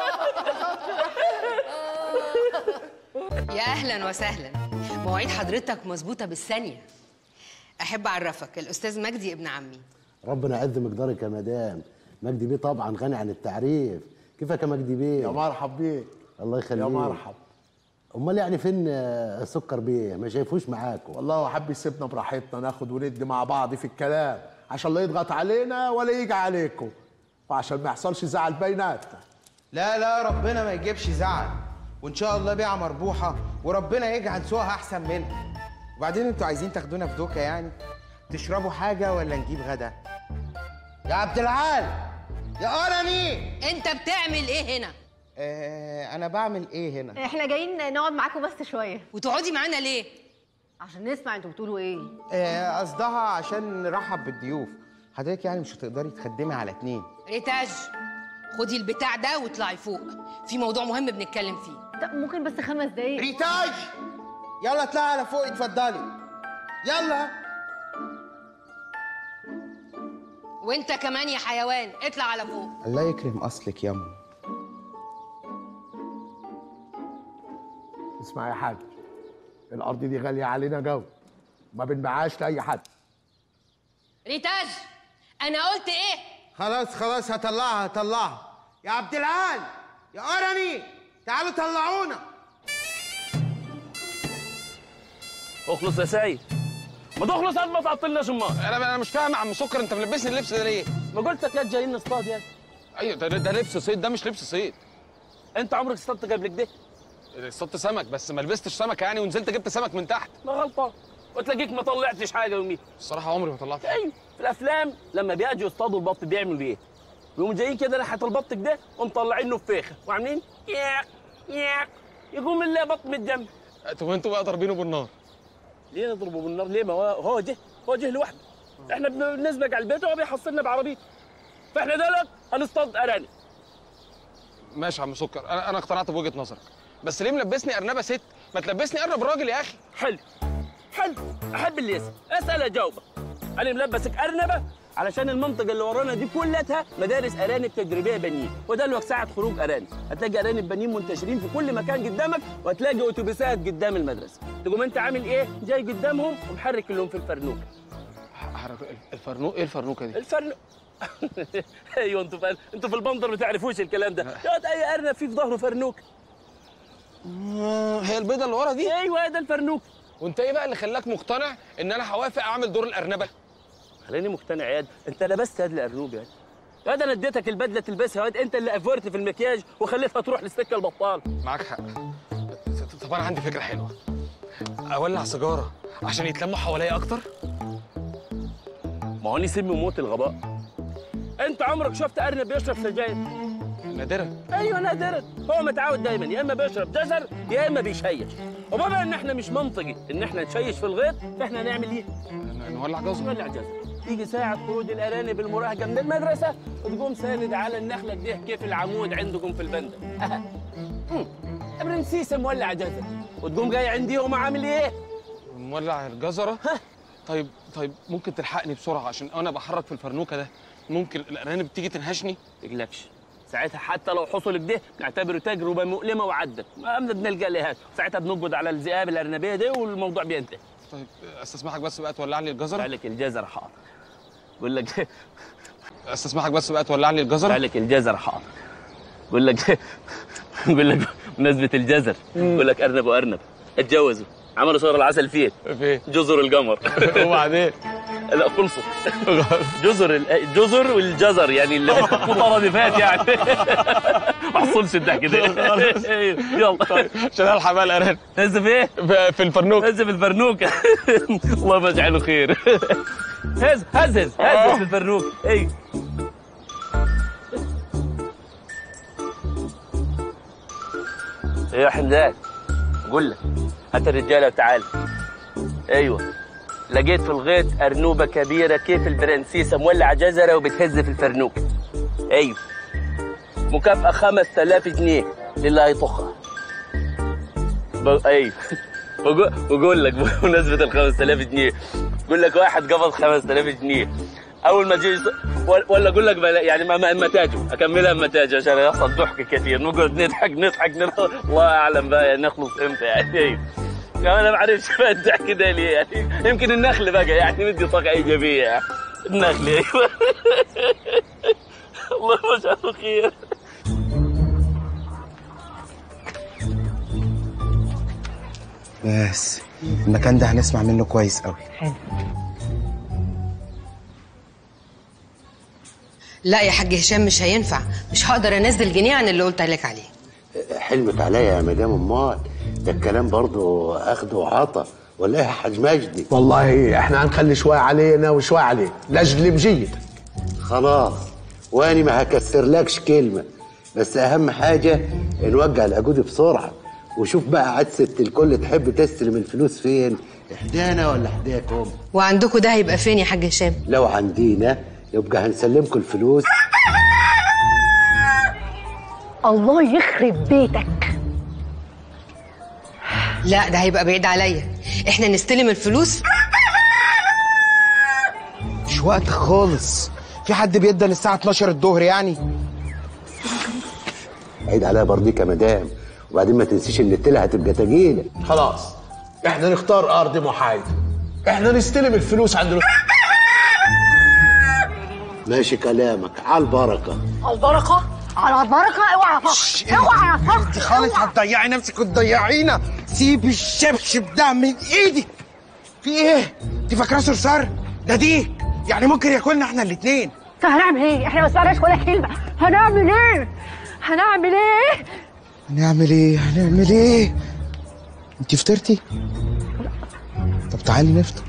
يا اهلا وسهلا مواعيد حضرتك مظبوطه بالثانيه احب اعرفك الاستاذ مجدي ابن عمي ربنا يعز مقدارك يا مدام مجدي بيه طبعا غني عن التعريف كيفك يا مجدي بيه يا مرحب بيه الله يخليك يا مرحب امال يعني فين آه، سكر بيه ما شايفوش معاكم والله هو حب يسيبنا براحتنا ناخد وندي مع بعض في الكلام عشان لا يضغط علينا ولا يجي عليكم وعشان ما يحصلش زعل بيناتنا لا لا ربنا ما يجيبش زعل وان شاء الله بيعه مربوحه وربنا يجعل سوقها احسن منها وبعدين انتوا عايزين تاخدونا في دوكه يعني تشربوا حاجه ولا نجيب غدا يا عبد العال يا قرني انت بتعمل ايه هنا آه انا بعمل ايه هنا احنا جايين نقعد معاكم بس شويه وتقعدي معانا ليه عشان نسمع انتوا بتقولوا ايه آه، قصدها عشان نرحب بالضيوف حضرتك يعني مش هتقدري تخدمي على اتنين ريتاج خدي البتاع ده واطلعي فوق في موضوع مهم بنتكلم فيه طب ممكن بس خمس دقايق ريتاج يلا اطلعي على فوق اتفضلي يلا وانت كمان يا حيوان اطلع على فوق الله يكرم اصلك ياما اسمع يا حاج الارض دي غاليه علينا جو ما بنبيعهاش لاي حد ريتاج انا قلت ايه خلاص خلاص هطلعها هطلعها يا عبد العال يا قرني تعالوا طلعونا اخلص يا سيد ما تخلص قد ما تعطلناش امال انا انا مش فاهم يا عم سكر انت ملبسني اللبس ده ليه؟ ما قلت لك يا جايين نصطاد يعني ايوه ده ده لبس صيد ده مش لبس صيد انت عمرك اصطادت قبل كده اصطدت سمك بس ما لبستش سمكه يعني ونزلت جبت سمك من تحت ما غلطان وتلاقيك ما طلعتش حاجه يوميها الصراحه عمري ما طلعت ايوه في الافلام لما بيجوا يصطادوا البط بيعملوا ايه؟ يقوموا جايين كده ناحيه البط كده ومطلعينه في فيخه وعاملين ياك ياك يقوم اللي بط من الجنب طب انتوا بقى ضاربينه بالنار ليه نضربه بالنار ليه ما هو هو جه هو جه لوحده احنا بن- بنسبق على البيت وهو بيحصلنا بعربيته فاحنا دلوقتي هنصطاد ارانب ماشي يا عم سكر انا انا اقتنعت بوجهه نظرك بس ليه ملبسني ارنبه ست ما تلبسني ارنب راجل يا اخي حلو حلو احب اللي يسال اسال اجاوبك انا ملبسك ارنبه علشان المنطقه اللي ورانا دي كلها مدارس ارانب تدريبيه بنين وده اللي ساعه خروج ارانب هتلاقي ارانب بنين منتشرين في كل مكان قدامك وهتلاقي اتوبيسات قدام المدرسه تقوم انت عامل ايه جاي قدامهم ومحرك لهم في الفرنوك الفرنوق ايه الفرنوكه دي الفرنوك ايوه انتوا في انتوا في البندر ما تعرفوش الكلام ده يقعد اي ارنب فيه في ظهره فرنوك هي البيضه اللي ورا دي ايوه ده الفرنوك وانت ايه بقى اللي خلاك مقتنع ان انا هوافق اعمل دور الارنبه خليني مقتنع يا واد انت لبست هاد الارنوب يا واد يا واد انا اديتك البدله تلبسها يا واد انت اللي افورت في المكياج وخليتها تروح للسكه البطال معاك حق طب انا عندي فكره حلوه اولع سيجاره عشان يتلموا حواليا اكتر ما هو أنا سم موت الغباء انت عمرك شفت ارنب بيشرب سجاير نادرا ايوه نادرا هو متعود دايما يا اما بيشرب جزر يا اما بيشيش وبما ان احنا مش منطقي ان احنا نشيش في الغيط فاحنا هنعمل ايه نولع جزر نولع جزر تيجي ساعة خروج الأرانب المراهقة من المدرسة وتقوم ساند على النخلة كده كيف العمود عندكم في البندر أها. مم. برنسيسة مولع جزر وتقوم جاي عندي وما عامل إيه؟ مولع الجزره طيب طيب ممكن تلحقني بسرعه عشان انا بحرك في الفرنوكه ده ممكن الارانب تيجي تنهشني تقلقش ساعتها حتى لو حصل كده نعتبره تجربة مؤلمة وعدت ما بنلقى لها ساعتها بنقبض على الذئاب الأرنبية دي والموضوع بينتهي طيب استسمحك بس بقى تولع لي الجزره لك الجزر حاضر بقول لك استسمحك بس بقى تولع لي الجزره لك الجزر حاضر بقول لك بقول لك بمناسبة الجزر بقول لك أرنب وأرنب اتجوزوا عملوا شهر العسل فين؟ فين؟ جزر القمر وبعدين؟ لا خلصوا جزر ال- الجزر والجزر يعني المترادفات يعني ما حصلش الضحك ده يلا عشان الحق بقى الارانب هز في ايه؟ في الفرنوك هز في الفرنوكه الله يجعله خير هز هز هز هز في الفرنوك اي يا حمدان اقول لك هات الرجاله وتعال ايوه لقيت في الغيط ارنوبه كبيره كيف البرنسيسه مولعه جزره وبتهز في الفرنوك ايوه مكافاه 5000 جنيه للي هيطخها ب... ايوه بقول بقول لك بمناسبه ال 5000 جنيه بقول لك واحد قبض 5000 جنيه اول ما جي ولا اقول لك بلا- يعني ما ما ما تاجه اكملها ما تاجه عشان يحصل ضحك كثير نقعد نضحك نضحك نضحك الله اعلم بقى يعني نخلص امتى يعني ايوه كمان انا ما اعرفش بقى الضحك ده ليه يعني يمكن النخل بقى يعني مدي طاقه ايجابيه يعني النخل ايوه الله يجعله خير بس المكان ده هنسمع منه كويس قوي لا يا حاج هشام مش هينفع مش هقدر انزل جنيه عن اللي قلت لك عليه حلمك عليا يا مدام امال ده الكلام برضو اخد وعطا ولا ايه يا حاج مجدي والله احنا هنخلي شويه علينا وشويه عليك لاجل بجيتك خلاص واني ما هكسرلكش كلمه بس اهم حاجه نوجع العقود بسرعه وشوف بقى عدسة الكل تحب تستلم الفلوس فين احدانا ولا احداكم وعندكم ده هيبقى فين يا حاج هشام لو عندينا يبقى هنسلمكم الفلوس الله يخرب بيتك لا ده هيبقى بعيد عليا احنا نستلم الفلوس مش وقت خالص في حد بيدن الساعة 12 الظهر يعني عيد عليها برضيك يا مدام وبعدين ما تنسيش ان التله هتبقى تجيله خلاص احنا نختار ارض محايده احنا نستلم الفلوس عند ال- ماشي كلامك على البركه البركة على البركة اوعى يا فخر اوعى يا فخر انت خالص هتضيعي نفسك وتضيعينا سيب الشبشب ده من ايدك في ايه؟ انت فاكراه صرصار؟ ده ديك يعني ممكن ياكلنا احنا الاتنين هنعمل ايه؟ احنا ما سمعناش ولا كلمة هنعمل ايه؟ هنعمل ايه؟ هنعمل ايه؟ هنعمل ايه؟ انت فطرتي؟ طب تعالي نفطر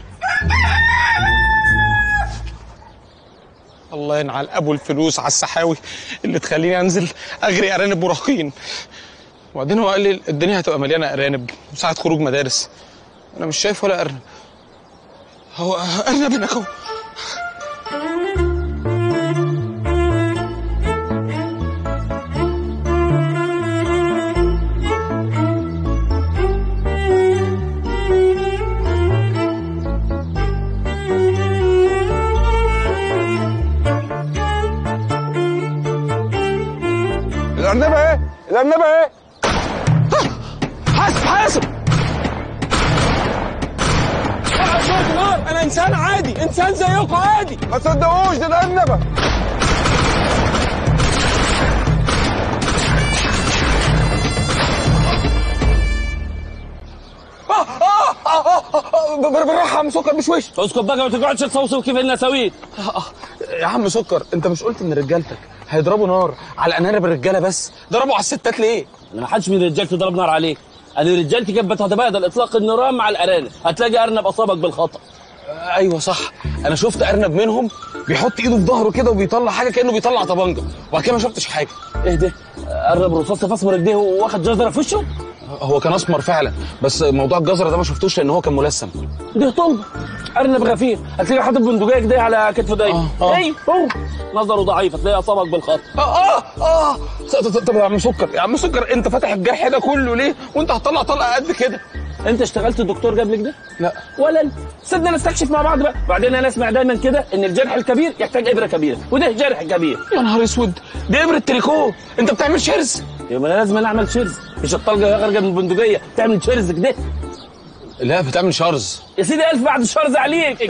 الله ينعل ابو الفلوس على السحاوي اللي تخليني انزل اغري ارانب مراهقين وبعدين هو قال لي الدنيا هتبقى مليانه ارانب ساعه خروج مدارس انا مش شايف ولا ارنب هو ارنب هناك اهو الارنبه ايه حاسب حاسب انا انسان عادي انسان زيكم عادي ما تصدقوش دي الارنبه آه آه آه آه آه بر- بالراحه يا عم سكر مش وش اسكت بقى ما تقعدش تصوصو كيف انها سويت يا عم سكر انت مش قلت ان رجالتك هيضربوا نار على انانب الرجاله بس ضربوا على الستات ليه انا ما حدش من رجالتي ضرب نار عليك انا رجالتي كانت بتتبادل اطلاق النيران مع الارانب هتلاقي ارنب اصابك بالخطا ايوه صح انا شفت ارنب منهم بيحط ايده في ظهره كده وبيطلع حاجه كانه بيطلع طبنجه وبعد كده ما شفتش حاجه ايه ده ارنب رصاص في اسمر ايديه واخد جزره في وشه هو كان اسمر فعلا بس موضوع الجزره ده ما شفتوش لان هو كان ملثم ده طلبه ارنب غفير هتلاقيه حاطط بندقيه كده على كتفه دايما آه. ايوه هو نظره ضعيف هتلاقيه اصابك بالخطا اه اه ط- ط- طب يا عم سكر يا عم سكر انت فاتح الجرح ده كله ليه وانت هتطلع طلقه قد كده انت اشتغلت دكتور قبل كده لا ولا انت سيبنا نستكشف مع بعض بقى بعدين انا اسمع دايما كده ان الجرح الكبير يحتاج ابره كبيره وده جرح كبير يا نهار اسود دي ابره تريكو انت بتعمل شرز يبقى انا لازم أنا اعمل شرز مش الطلقه غرقه من البندقيه تعمل شرز كده لا بتعمل شرز يا سيدي الف بعد الشرز عليك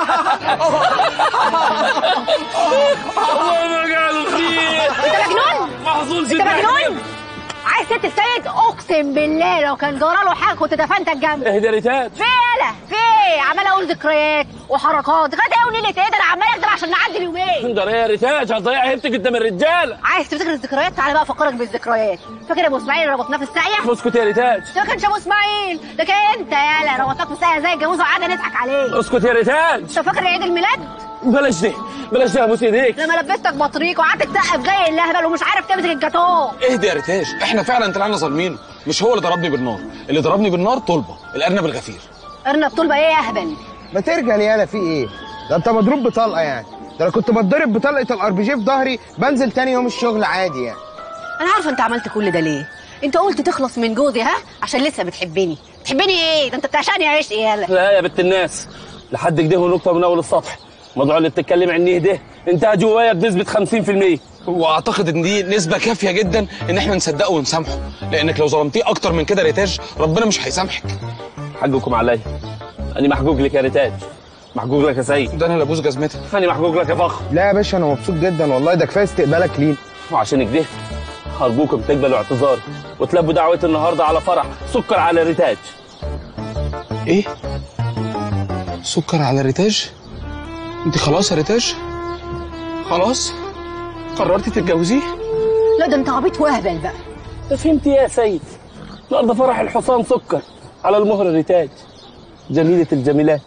الله ما قالوا خير انت مجنون محظوظ انت مجنون عايز ست السيد اقسم بالله لو كان جرى له حاجه كنت دفنتك جنبي اهدى يا ريتات في يالا في ايه عمال اقول ذكريات وحركات ذكريات ايه ونيلة ايه ده انا عمال اكدب عشان نعدي اليومين ده يا ريتات هتضيع هيبتك قدام الرجاله عايز تفتكر الذكريات تعالى بقى افكرك بالذكريات فاكر ابو اسماعيل اللي ربطناه في الساقيه اسكت يا ريتات ده ما كانش ابو اسماعيل ده كان انت يالا ربطناك في الساقيه زي الجاموسه وقعدنا نضحك عليه اسكت يا ريتات انت فاكر عيد الميلاد بلاش دي بلاش دي ابوس ايديك لما لبستك بطريق وقعدت تسقف زي اللهبل ومش عارف تمسك الجاتوه اهدي يا ريتاش احنا فعلا طلعنا ظالمين مش هو اللي ضربني بالنار اللي ضربني بالنار طلبه الارنب الغفير ارنب طلبه ايه يا اهبل ما ترجع يالا في ايه ده انت مضروب بطلقه يعني ده انا كنت بتضرب بطلقه الار بي جي في ظهري بنزل تاني يوم الشغل عادي يعني انا عارفه انت عملت كل ده ليه انت قلت تخلص من جوزي ها عشان لسه بتحبني تحبني ايه ده انت بتعشقني يا عيش يالا لا يا بنت الناس لحد كده هو نقطه من اول السطح الموضوع اللي بتتكلم عنيه ده انتهى جوايا بنسبه 50% واعتقد ان دي نسبه كافيه جدا ان احنا نصدقه ونسامحه لانك لو ظلمتيه اكتر من كده ريتاج ربنا مش هيسامحك حقكم عليا انا محقوق لك يا ريتاج محقوق لك يا سيد ده انا اللي ابوس جزمتك انا محقوق لك يا فخر لا يا باشا انا مبسوط جدا والله ده كفايه استقبالك لينا وعشان كده ارجوكم تقبلوا اعتذاري وتلبوا دعوتي النهارده على فرح سكر على ريتاج ايه سكر على ريتاج انت خلاص يا ريتاج خلاص قررتي تتجوزيه لا ده انت عبيط واهبل بقى فهمت يا سيد النهارده فرح الحصان سكر على المهر ريتاج جميلة الجميلات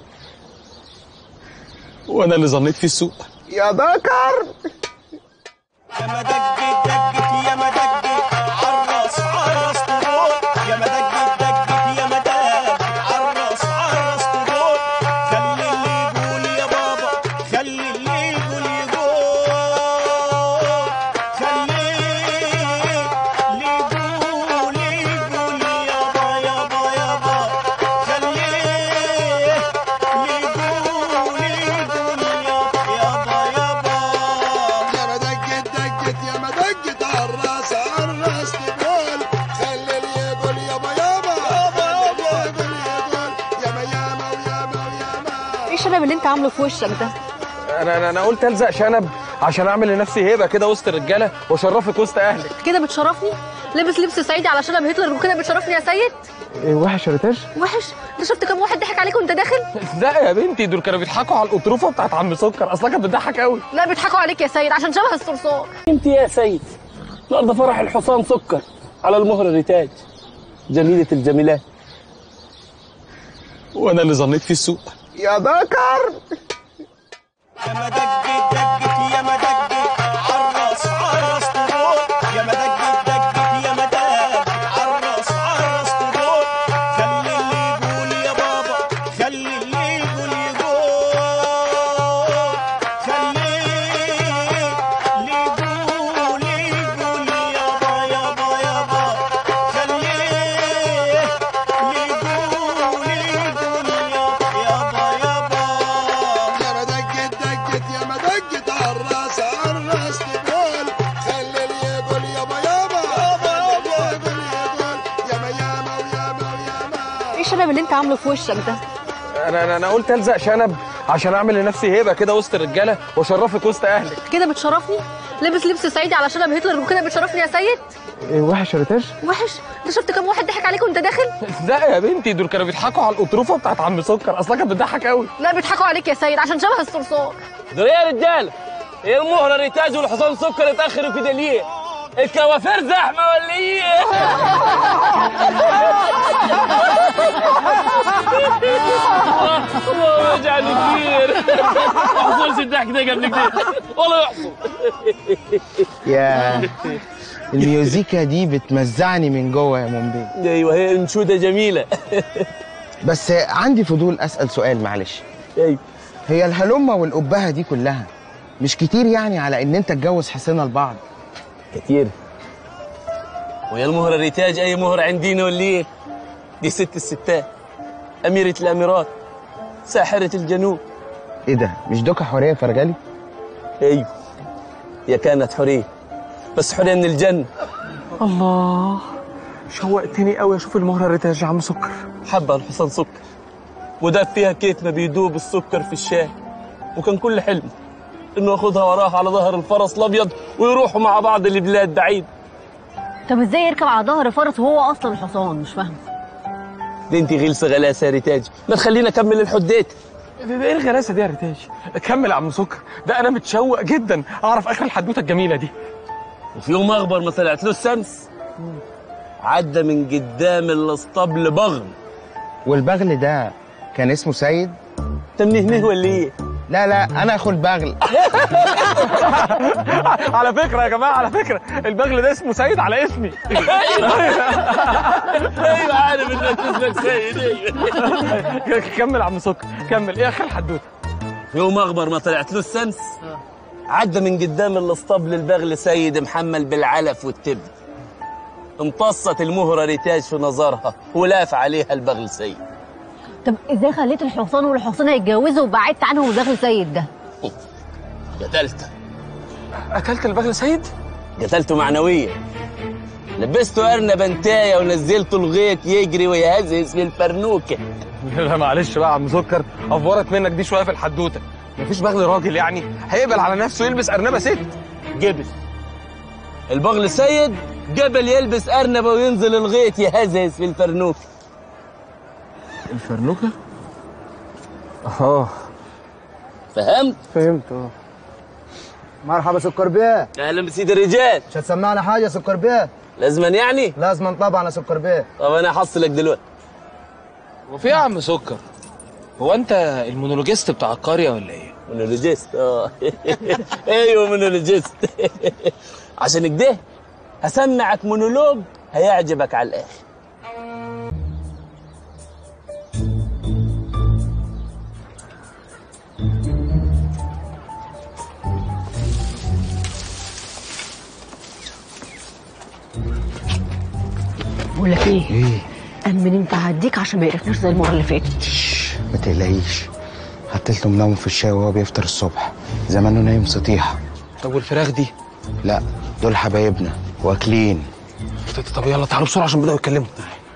وانا اللي ظنيت فيه السوق يا ذكر يا ما دقت دقت يا ما دقت عرس عرس طبول يا ما دقت دقت يا ما دقت عرس عرس طبول خلي اللي يقول يا بابا خلي اللي يقول يقول خلي اللي يقول يقول يابا يابا يابا خلي اللي يقول يقول يابا يابا يابا يا ما دقت دقت يا ما دقت عالراس عالراس تقول خلي اللي يقول يابا يابا يابا يابا يقول يقول ياما ياما وياما وياما ايه الشنب اللي انت عامله في وشك ده انا انا انا قلت الزق شنب عشان اعمل لنفسي هيبه كده وسط الرجاله واشرفك وسط اهلك كده بتشرفني لابس لبس صعيدي على شنب هتلر وكده بتشرفني يا سيد إيه وحش يا ريتاج وحش انت شفت كم واحد ضحك عليك وانت داخل لا يا بنتي دول كانوا بيضحكوا على القطروفه بتاعت عم سكر اصلا كانت بتضحك قوي لا بيضحكوا عليك يا سيد عشان شبه الصرصار انت يا سيد النهارده فرح الحصان سكر على المهر ريتاج جميلة الجميلات وانا اللي ظنيت فيه السوق يا ذكر يا ما دقت دقت يا ما دقت عرس عرس طبول يا ما دقت دقت يا ما دقت عرس عرس طبول خلي اللي يقول يا بابا خلي اللي يقول يقول خلي اللي يقول يقول يابا يابا يابا خلي اللي يقول يقول يابا يابا يابا يا ما دقت دقت يا ما دقت عالراس عالراس انت عامله في وشك ده انا انا, أنا قلت الزق شنب عشان اعمل لنفسي هيبه كده وسط الرجاله واشرفك وسط اهلك كده بتشرفني لابس لبس صعيدي على شنب هتلر وكده بتشرفني يا سيد إيه وحش يا ريتاج وحش انت شفت كام واحد ضحك عليك وانت داخل لا يا بنتي دول كانوا بيضحكوا على القطروفه بتاعت عم سكر اصلا كانت بتضحك قوي لا بيضحكوا عليك يا سيد عشان شبه الصرصار دول ايه يا رجاله؟ ايه المهره ريتاج والحصان سكر اتاخروا كده ليه؟ الكوافير زحمه ولا ايه؟ الله يجعل كبير ما حصلش الضحك ده قبل كده والله يحصل يا الميوزيكا دي بتمزعني من جوه يا مومبي ايوه هي انشوده جميله بس عندي فضول اسال سؤال معلش ايوه هي الهلمه والقبهه دي كلها مش كتير يعني على ان انت تتجوز حسنا لبعض كتير ويا المهرة ريتاج أي مهرة عندنا ولا إيه؟ دي ست الستات أميرة الأميرات ساحرة الجنوب ايه ده مش دوكا حوريه فرجلي أيوه هي كانت حورية بس حورية من الجنة الله شوقتني قوي اشوف المهره الريتاج يا عم سكر حبة الحصان سكر وداب فيها كيف ما بيدوب السكر في الشاي وكان كل حلمه انه ياخدها وراه على ظهر الفرس الابيض ويروحوا مع بعض لبلاد بعيد طب ازاي يركب على ظهر فرس وهو اصلا الحصان مش فاهم دي انت غلسه غلاسه يا ريتاج ما تخلينا اكمل الحديت ايه الغلاسه دي يا ريتاج كمل يا عم سكر ده انا متشوق جدا اعرف اخر الحدوته الجميله دي وفي يوم اخبر ما طلعت له الشمس عدى من قدام الاسطبل بغل والبغل ده كان اسمه سيد تمنيه ولا ايه لا لا انا اخو البغل على فكره يا جماعه على فكره البغل ده اسمه سيد على اسمي ايوه عارف انك اسمك سيد ايوه كمل يا عم سكر كمل ايه اخر الحدوته في يوم اخبر ما طلعت له الشمس عدى من قدام الاسطبل البغل سيد محمل بالعلف والتبن امتصت المهرة ريتاج في نظرها ولاف عليها البغل سيد طب ازاي خليت الحصان والحصان يتجوزوا وبعدت عنهم وداخل سيد ده قتلته قتلت البغل سيد قتلته معنويا لبسته أرنب انتاية ونزلته الغيط يجري ويهزهز في الفرنوكة لا معلش بقى يا عم سكر افورت منك دي شويه في الحدوته مفيش بغل راجل يعني هيقبل على نفسه يلبس ارنبه ست جبل البغل سيد جبل يلبس أرنبة وينزل الغيط يهزهز في الفرنوكة الفرنوكه اه فهمت؟ فهمت اه مرحبا سكر بيه أهلا بسيد الرجال مش هتسمعنا حاجه سكر بيه لازما يعني؟ لازما طبعا يا سكر بيه طب أنا هحصلك دلوقتي وفي يا عم سكر هو انت المونولوجيست بتاع القريه ولا ايه؟ مونولوجيست اه ايوه مونولوجيست عشان كده هسمعك مونولوج هيعجبك على الاخر بقول لك ايه؟ ايه؟ امن انت هديك عشان ما يقرفناش زي المره اللي فاتت ما تقلقيش حطيت له منوم في الشاي وهو بيفطر الصبح زمانه نايم سطيحه طب والفراخ دي؟ لا دول حبايبنا واكلين طب يلا تعالوا بسرعه عشان بداوا يتكلموا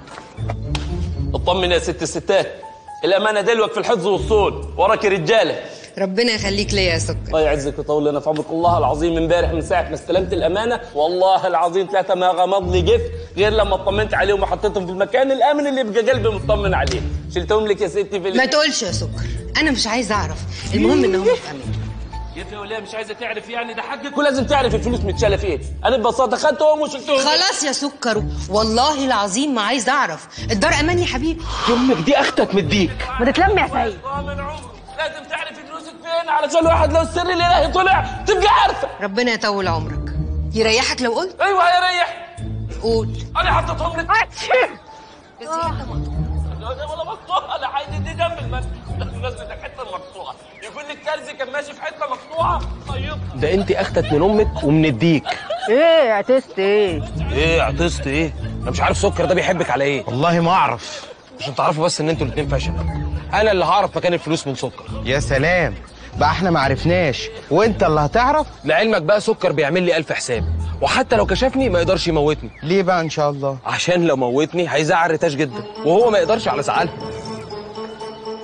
اطمن يا ست الستات الامانه دلوك في الحفظ والصون وراك رجاله ربنا يخليك ليا يا سكر الله يعزك ويطول لنا في عمرك الله العظيم امبارح من ساعه ما استلمت الامانه والله العظيم ثلاثه ما غمض لي جف غير لما اطمنت عليهم وحطيتهم في المكان الامن اللي يبقى قلبي مطمن عليه شلتهم لك يا ستي في ما تقولش يا سكر انا مش عايزه اعرف المهم ان هم في امان يا اخي ولا مش عايزه تعرف يعني ده حقك ولازم تعرف الفلوس متشاله فين انا ببساطه خدتهم وشلتهم خلاص يا سكر والله العظيم ما عايزه اعرف الدار امان يا حبيبي يمك دي اختك مديك ما تتلم يا سيد لازم تعرف فلوسك فين علشان الواحد لو السر الالهي طلع تبقى عارفه ربنا يطول عمرك يريحك لو قلت ايوه هيريح قول انا حطيتهم لك بس ولا مقطوعه لا عايز دي جنب المسجد نزلتك حته مقطوعه يكون لك كرزي كان ماشي في حته مقطوعه طيب ده انت اختك من امك ومن الديك ايه اعتست ايه؟ ايه عطست ايه؟ انا مش عارف سكر ده بيحبك على ايه والله ما اعرف عشان تعرفوا بس ان انتوا الاتنين فشل انا اللي هعرف مكان الفلوس من سكر يا سلام بقى احنا ما عرفناش وانت اللي هتعرف لعلمك بقى سكر بيعمل لي ألف حساب وحتى لو كشفني ما يقدرش يموتني ليه بقى ان شاء الله عشان لو موتني هيزعل ريتاش جدا وهو ما يقدرش على زعلها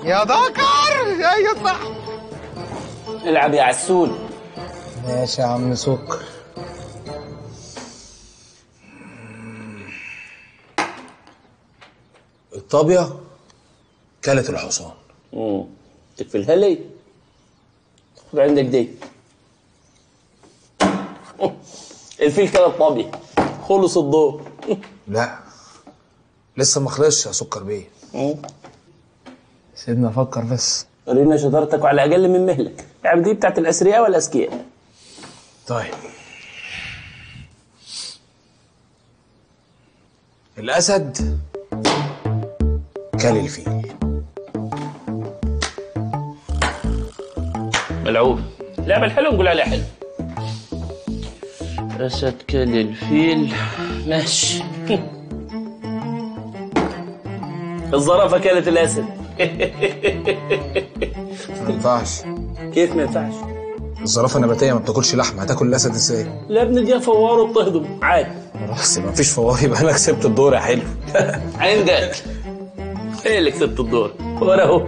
يا ذكر يا يطلع العب يا عسول ماشي يا عم سكر الطابية كلت الحصان امم تقفلها لي خد عندك دي الفيل كان الطابي خلص الدور لا لسه ما خلصش يا سكر بيه سيبني افكر بس ورينا شطارتك وعلى اقل من مهلك يعني دي بتاعت الاثرياء والاذكياء طيب الاسد كل الفيل ملعوب اللعبة الحلوة نقول عليها حلو أسد كل الفيل ماشي الزرافة كانت الأسد ما ينفعش كيف ما ينفعش؟ الزرافه نباتيه ما بتاكلش لحمه هتاكل الاسد ازاي؟ لا ابن دي فوار وبتهضم عادي خلاص ما فيش فوار يبقى انا كسبت الدور يا حلو عندك ايه اللي كسبت الدور وانا اهو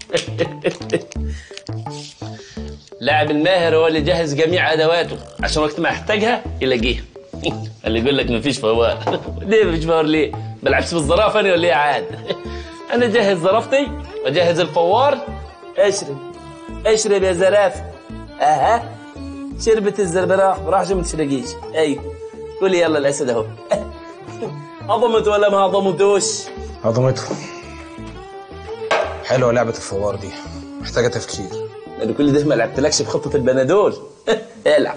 لاعب الماهر هو اللي جهز جميع ادواته عشان وقت ما يحتاجها يلاقيها اللي يقول لك مفيش فوار ليه مفيش فوار ليه؟ بلعبش بالزرافه انا ولا ايه عاد؟ انا جهز زرافتي واجهز الفوار اشرب اشرب يا زرافه اها شربت الزربراح راح شو ما تشرقيش ايوه قولي يلا الاسد اهو هضمت ولا ما هضمتوش؟ هضمته حلوه لعبه الفوار دي محتاجه تفكير انا كل ده ما لعبتلكش بخطه البنادول العب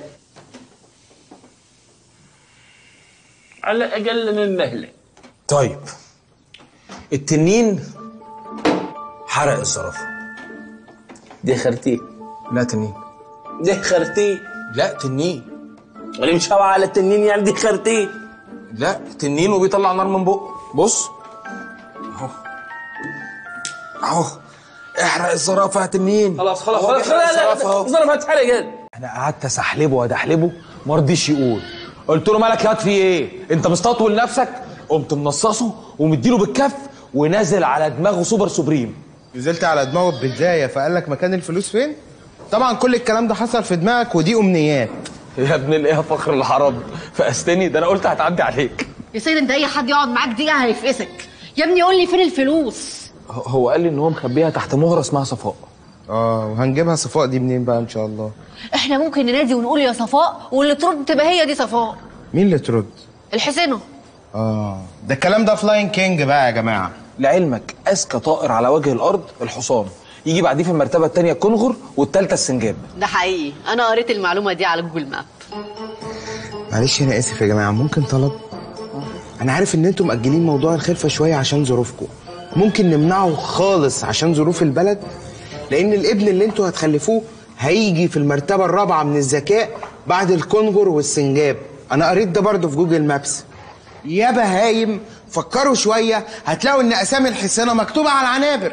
على اقل من مهله طيب التنين حرق الزرافه دي خرتيه لا تنين دي خرتيه لا تنين انا مش هوا على التنين يعني دي خرتيه لا تنين وبيطلع نار من بقه بص اهو اهو احرق الزرافه يا تنين خلاص خلاص هو خلاص بيحرق خلاص الزرافه اهو الزرافه اتحرقت انا قعدت اسحلبه وادحلبه ما رضيش يقول قلت له مالك ياض في ايه انت مستطول نفسك قمت منصصه ومديله بالكف ونازل على دماغه سوبر سوبريم نزلت على دماغه ببداية فقال لك مكان الفلوس فين؟ طبعا كل الكلام ده حصل في دماغك ودي امنيات يا ابن الايه يا فخر الحرام فقستني ده انا قلت هتعدي عليك يا سيد انت اي حد يقعد معاك دقيقه هيفقسك يا ابني قول لي فين الفلوس هو قال لي ان هو مخبيها تحت مهره اسمها صفاء اه وهنجيبها صفاء دي منين بقى ان شاء الله احنا ممكن ننادي ونقول يا صفاء واللي ترد تبقى هي دي صفاء مين اللي ترد؟ الحسينه اه ده الكلام ده فلاين كينج بقى يا جماعه لعلمك اذكى طائر على وجه الارض الحصان يجي بعديه في المرتبه الثانيه الكنغر والثالثه السنجاب ده حقيقي انا قريت المعلومه دي على جوجل ماب معلش انا اسف يا جماعه ممكن طلب انا عارف ان انتم مأجلين موضوع الخلفه شويه عشان ظروفكم ممكن نمنعه خالص عشان ظروف البلد لان الابن اللي انتوا هتخلفوه هيجي في المرتبه الرابعه من الذكاء بعد الكونغر والسنجاب انا قريت ده برضه في جوجل مابس يا بهايم فكروا شويه هتلاقوا ان اسامي الحصانه مكتوبه على العنابر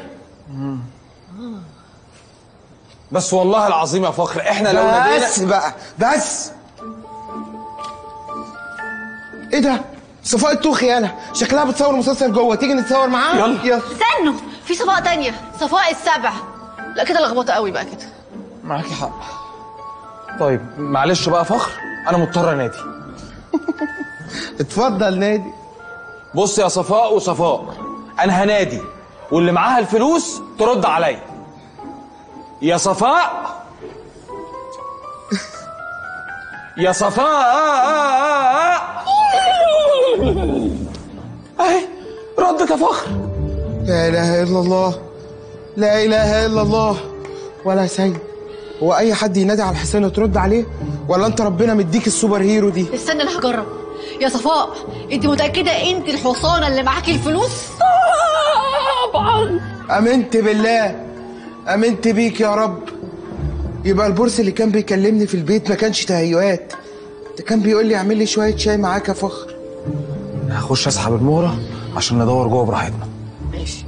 بس والله العظيم يا فخر احنا لو نادينا بس بقى بس ايه ده صفاء التوخي يالا شكلها بتصور مسلسل جوه تيجي نتصور معاها يلا. يلا استنوا في صفاء تانية صفاء السبع لا كده لخبطه قوي بقى كده معاكي حق طيب معلش بقى يا فخر انا مضطر انادي اتفضل نادي بص يا صفاء وصفاء انا هنادي واللي معاها الفلوس ترد عليا يا صفاء يا صفاء اهي ردت يا فخر لا اله الا الله لا اله الا الله ولا سيد هو اي حد ينادي على الحسين وترد عليه ولا انت ربنا مديك السوبر هيرو دي استنى انا هجرب يا صفاء انت متاكده انت الحصانه اللي معاكي الفلوس طبعا امنت بالله امنت بيك يا رب يبقى البورس اللي كان بيكلمني في البيت ما كانش تهيؤات ده كان بيقول لي اعمل لي شويه شاي معاك يا فخر هخش اسحب المهره عشان ندور جوه براحتنا ماشي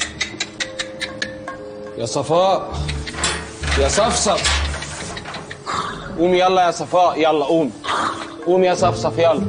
يا صفاء يا صفصف قومي يلا يا صفاء يلا قومي قومي يا صفصف يلا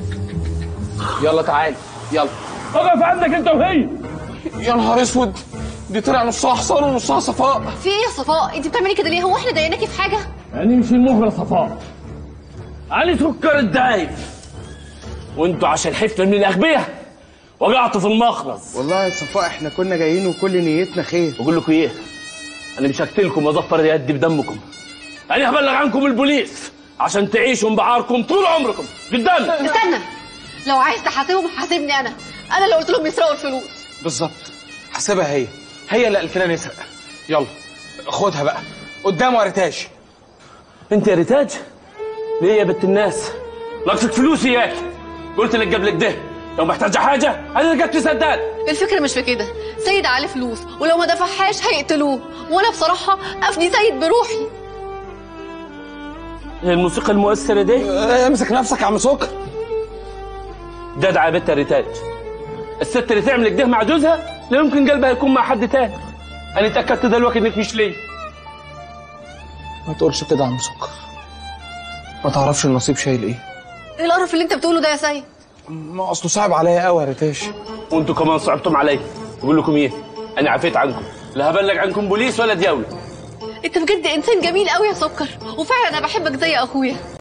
يلا تعالي يلا اقف عندك انت وهي يا نهار اسود دي طلع نصها حصان ونصها صفاء في ايه يا صفاء انت بتعملي كده ليه هو احنا ضايقناكي في حاجه أنا مش المغرى صفاء أنا سكر الدايب وانتوا عشان حفلة من الأغبياء وقعتوا في المخلص والله يا صفاء احنا كنا جايين وكل نيتنا خير بقول لكم ايه انا مش هقتلكم واظفر يدي بدمكم انا هبلغ عنكم البوليس عشان تعيشوا بعاركم طول عمركم قدامي استنى لو عايز تحاسبهم حاسبني انا انا اللي قلت لهم يسرقوا الفلوس بالظبط حاسبها هي هي اللي قالت لنا نسرق يلا خدها بقى قدام وريتاج انت يا ريتاج ليه يا بنت الناس ناقصك فلوس اياك قلت لك قبل كده لو محتاجه حاجه انا لقيت سداد الفكره مش في كده سيد عليه فلوس ولو ما دفعهاش هيقتلوه وانا بصراحه افدي سيد بروحي هي الموسيقى المؤثره دي امسك نفسك يا عم سكر جدع يا بنت يا ريتاج الست اللي تعمل كده مع جوزها لا يمكن قلبها يكون مع حد تاني انا اتاكدت دلوقتي انك مش ليه ما تقولش كده يا عم سكر ما تعرفش النصيب شايل ايه ايه القرف اللي انت بتقوله ده يا سيد ما اصله صعب عليا قوي يا ريتاش وانتوا كمان صعبتم عليا بقول لكم ايه انا عفيت عنكم لا هبلغ عنكم بوليس ولا دياوله انت بجد انسان جميل قوي يا سكر وفعلا انا بحبك زي اخويا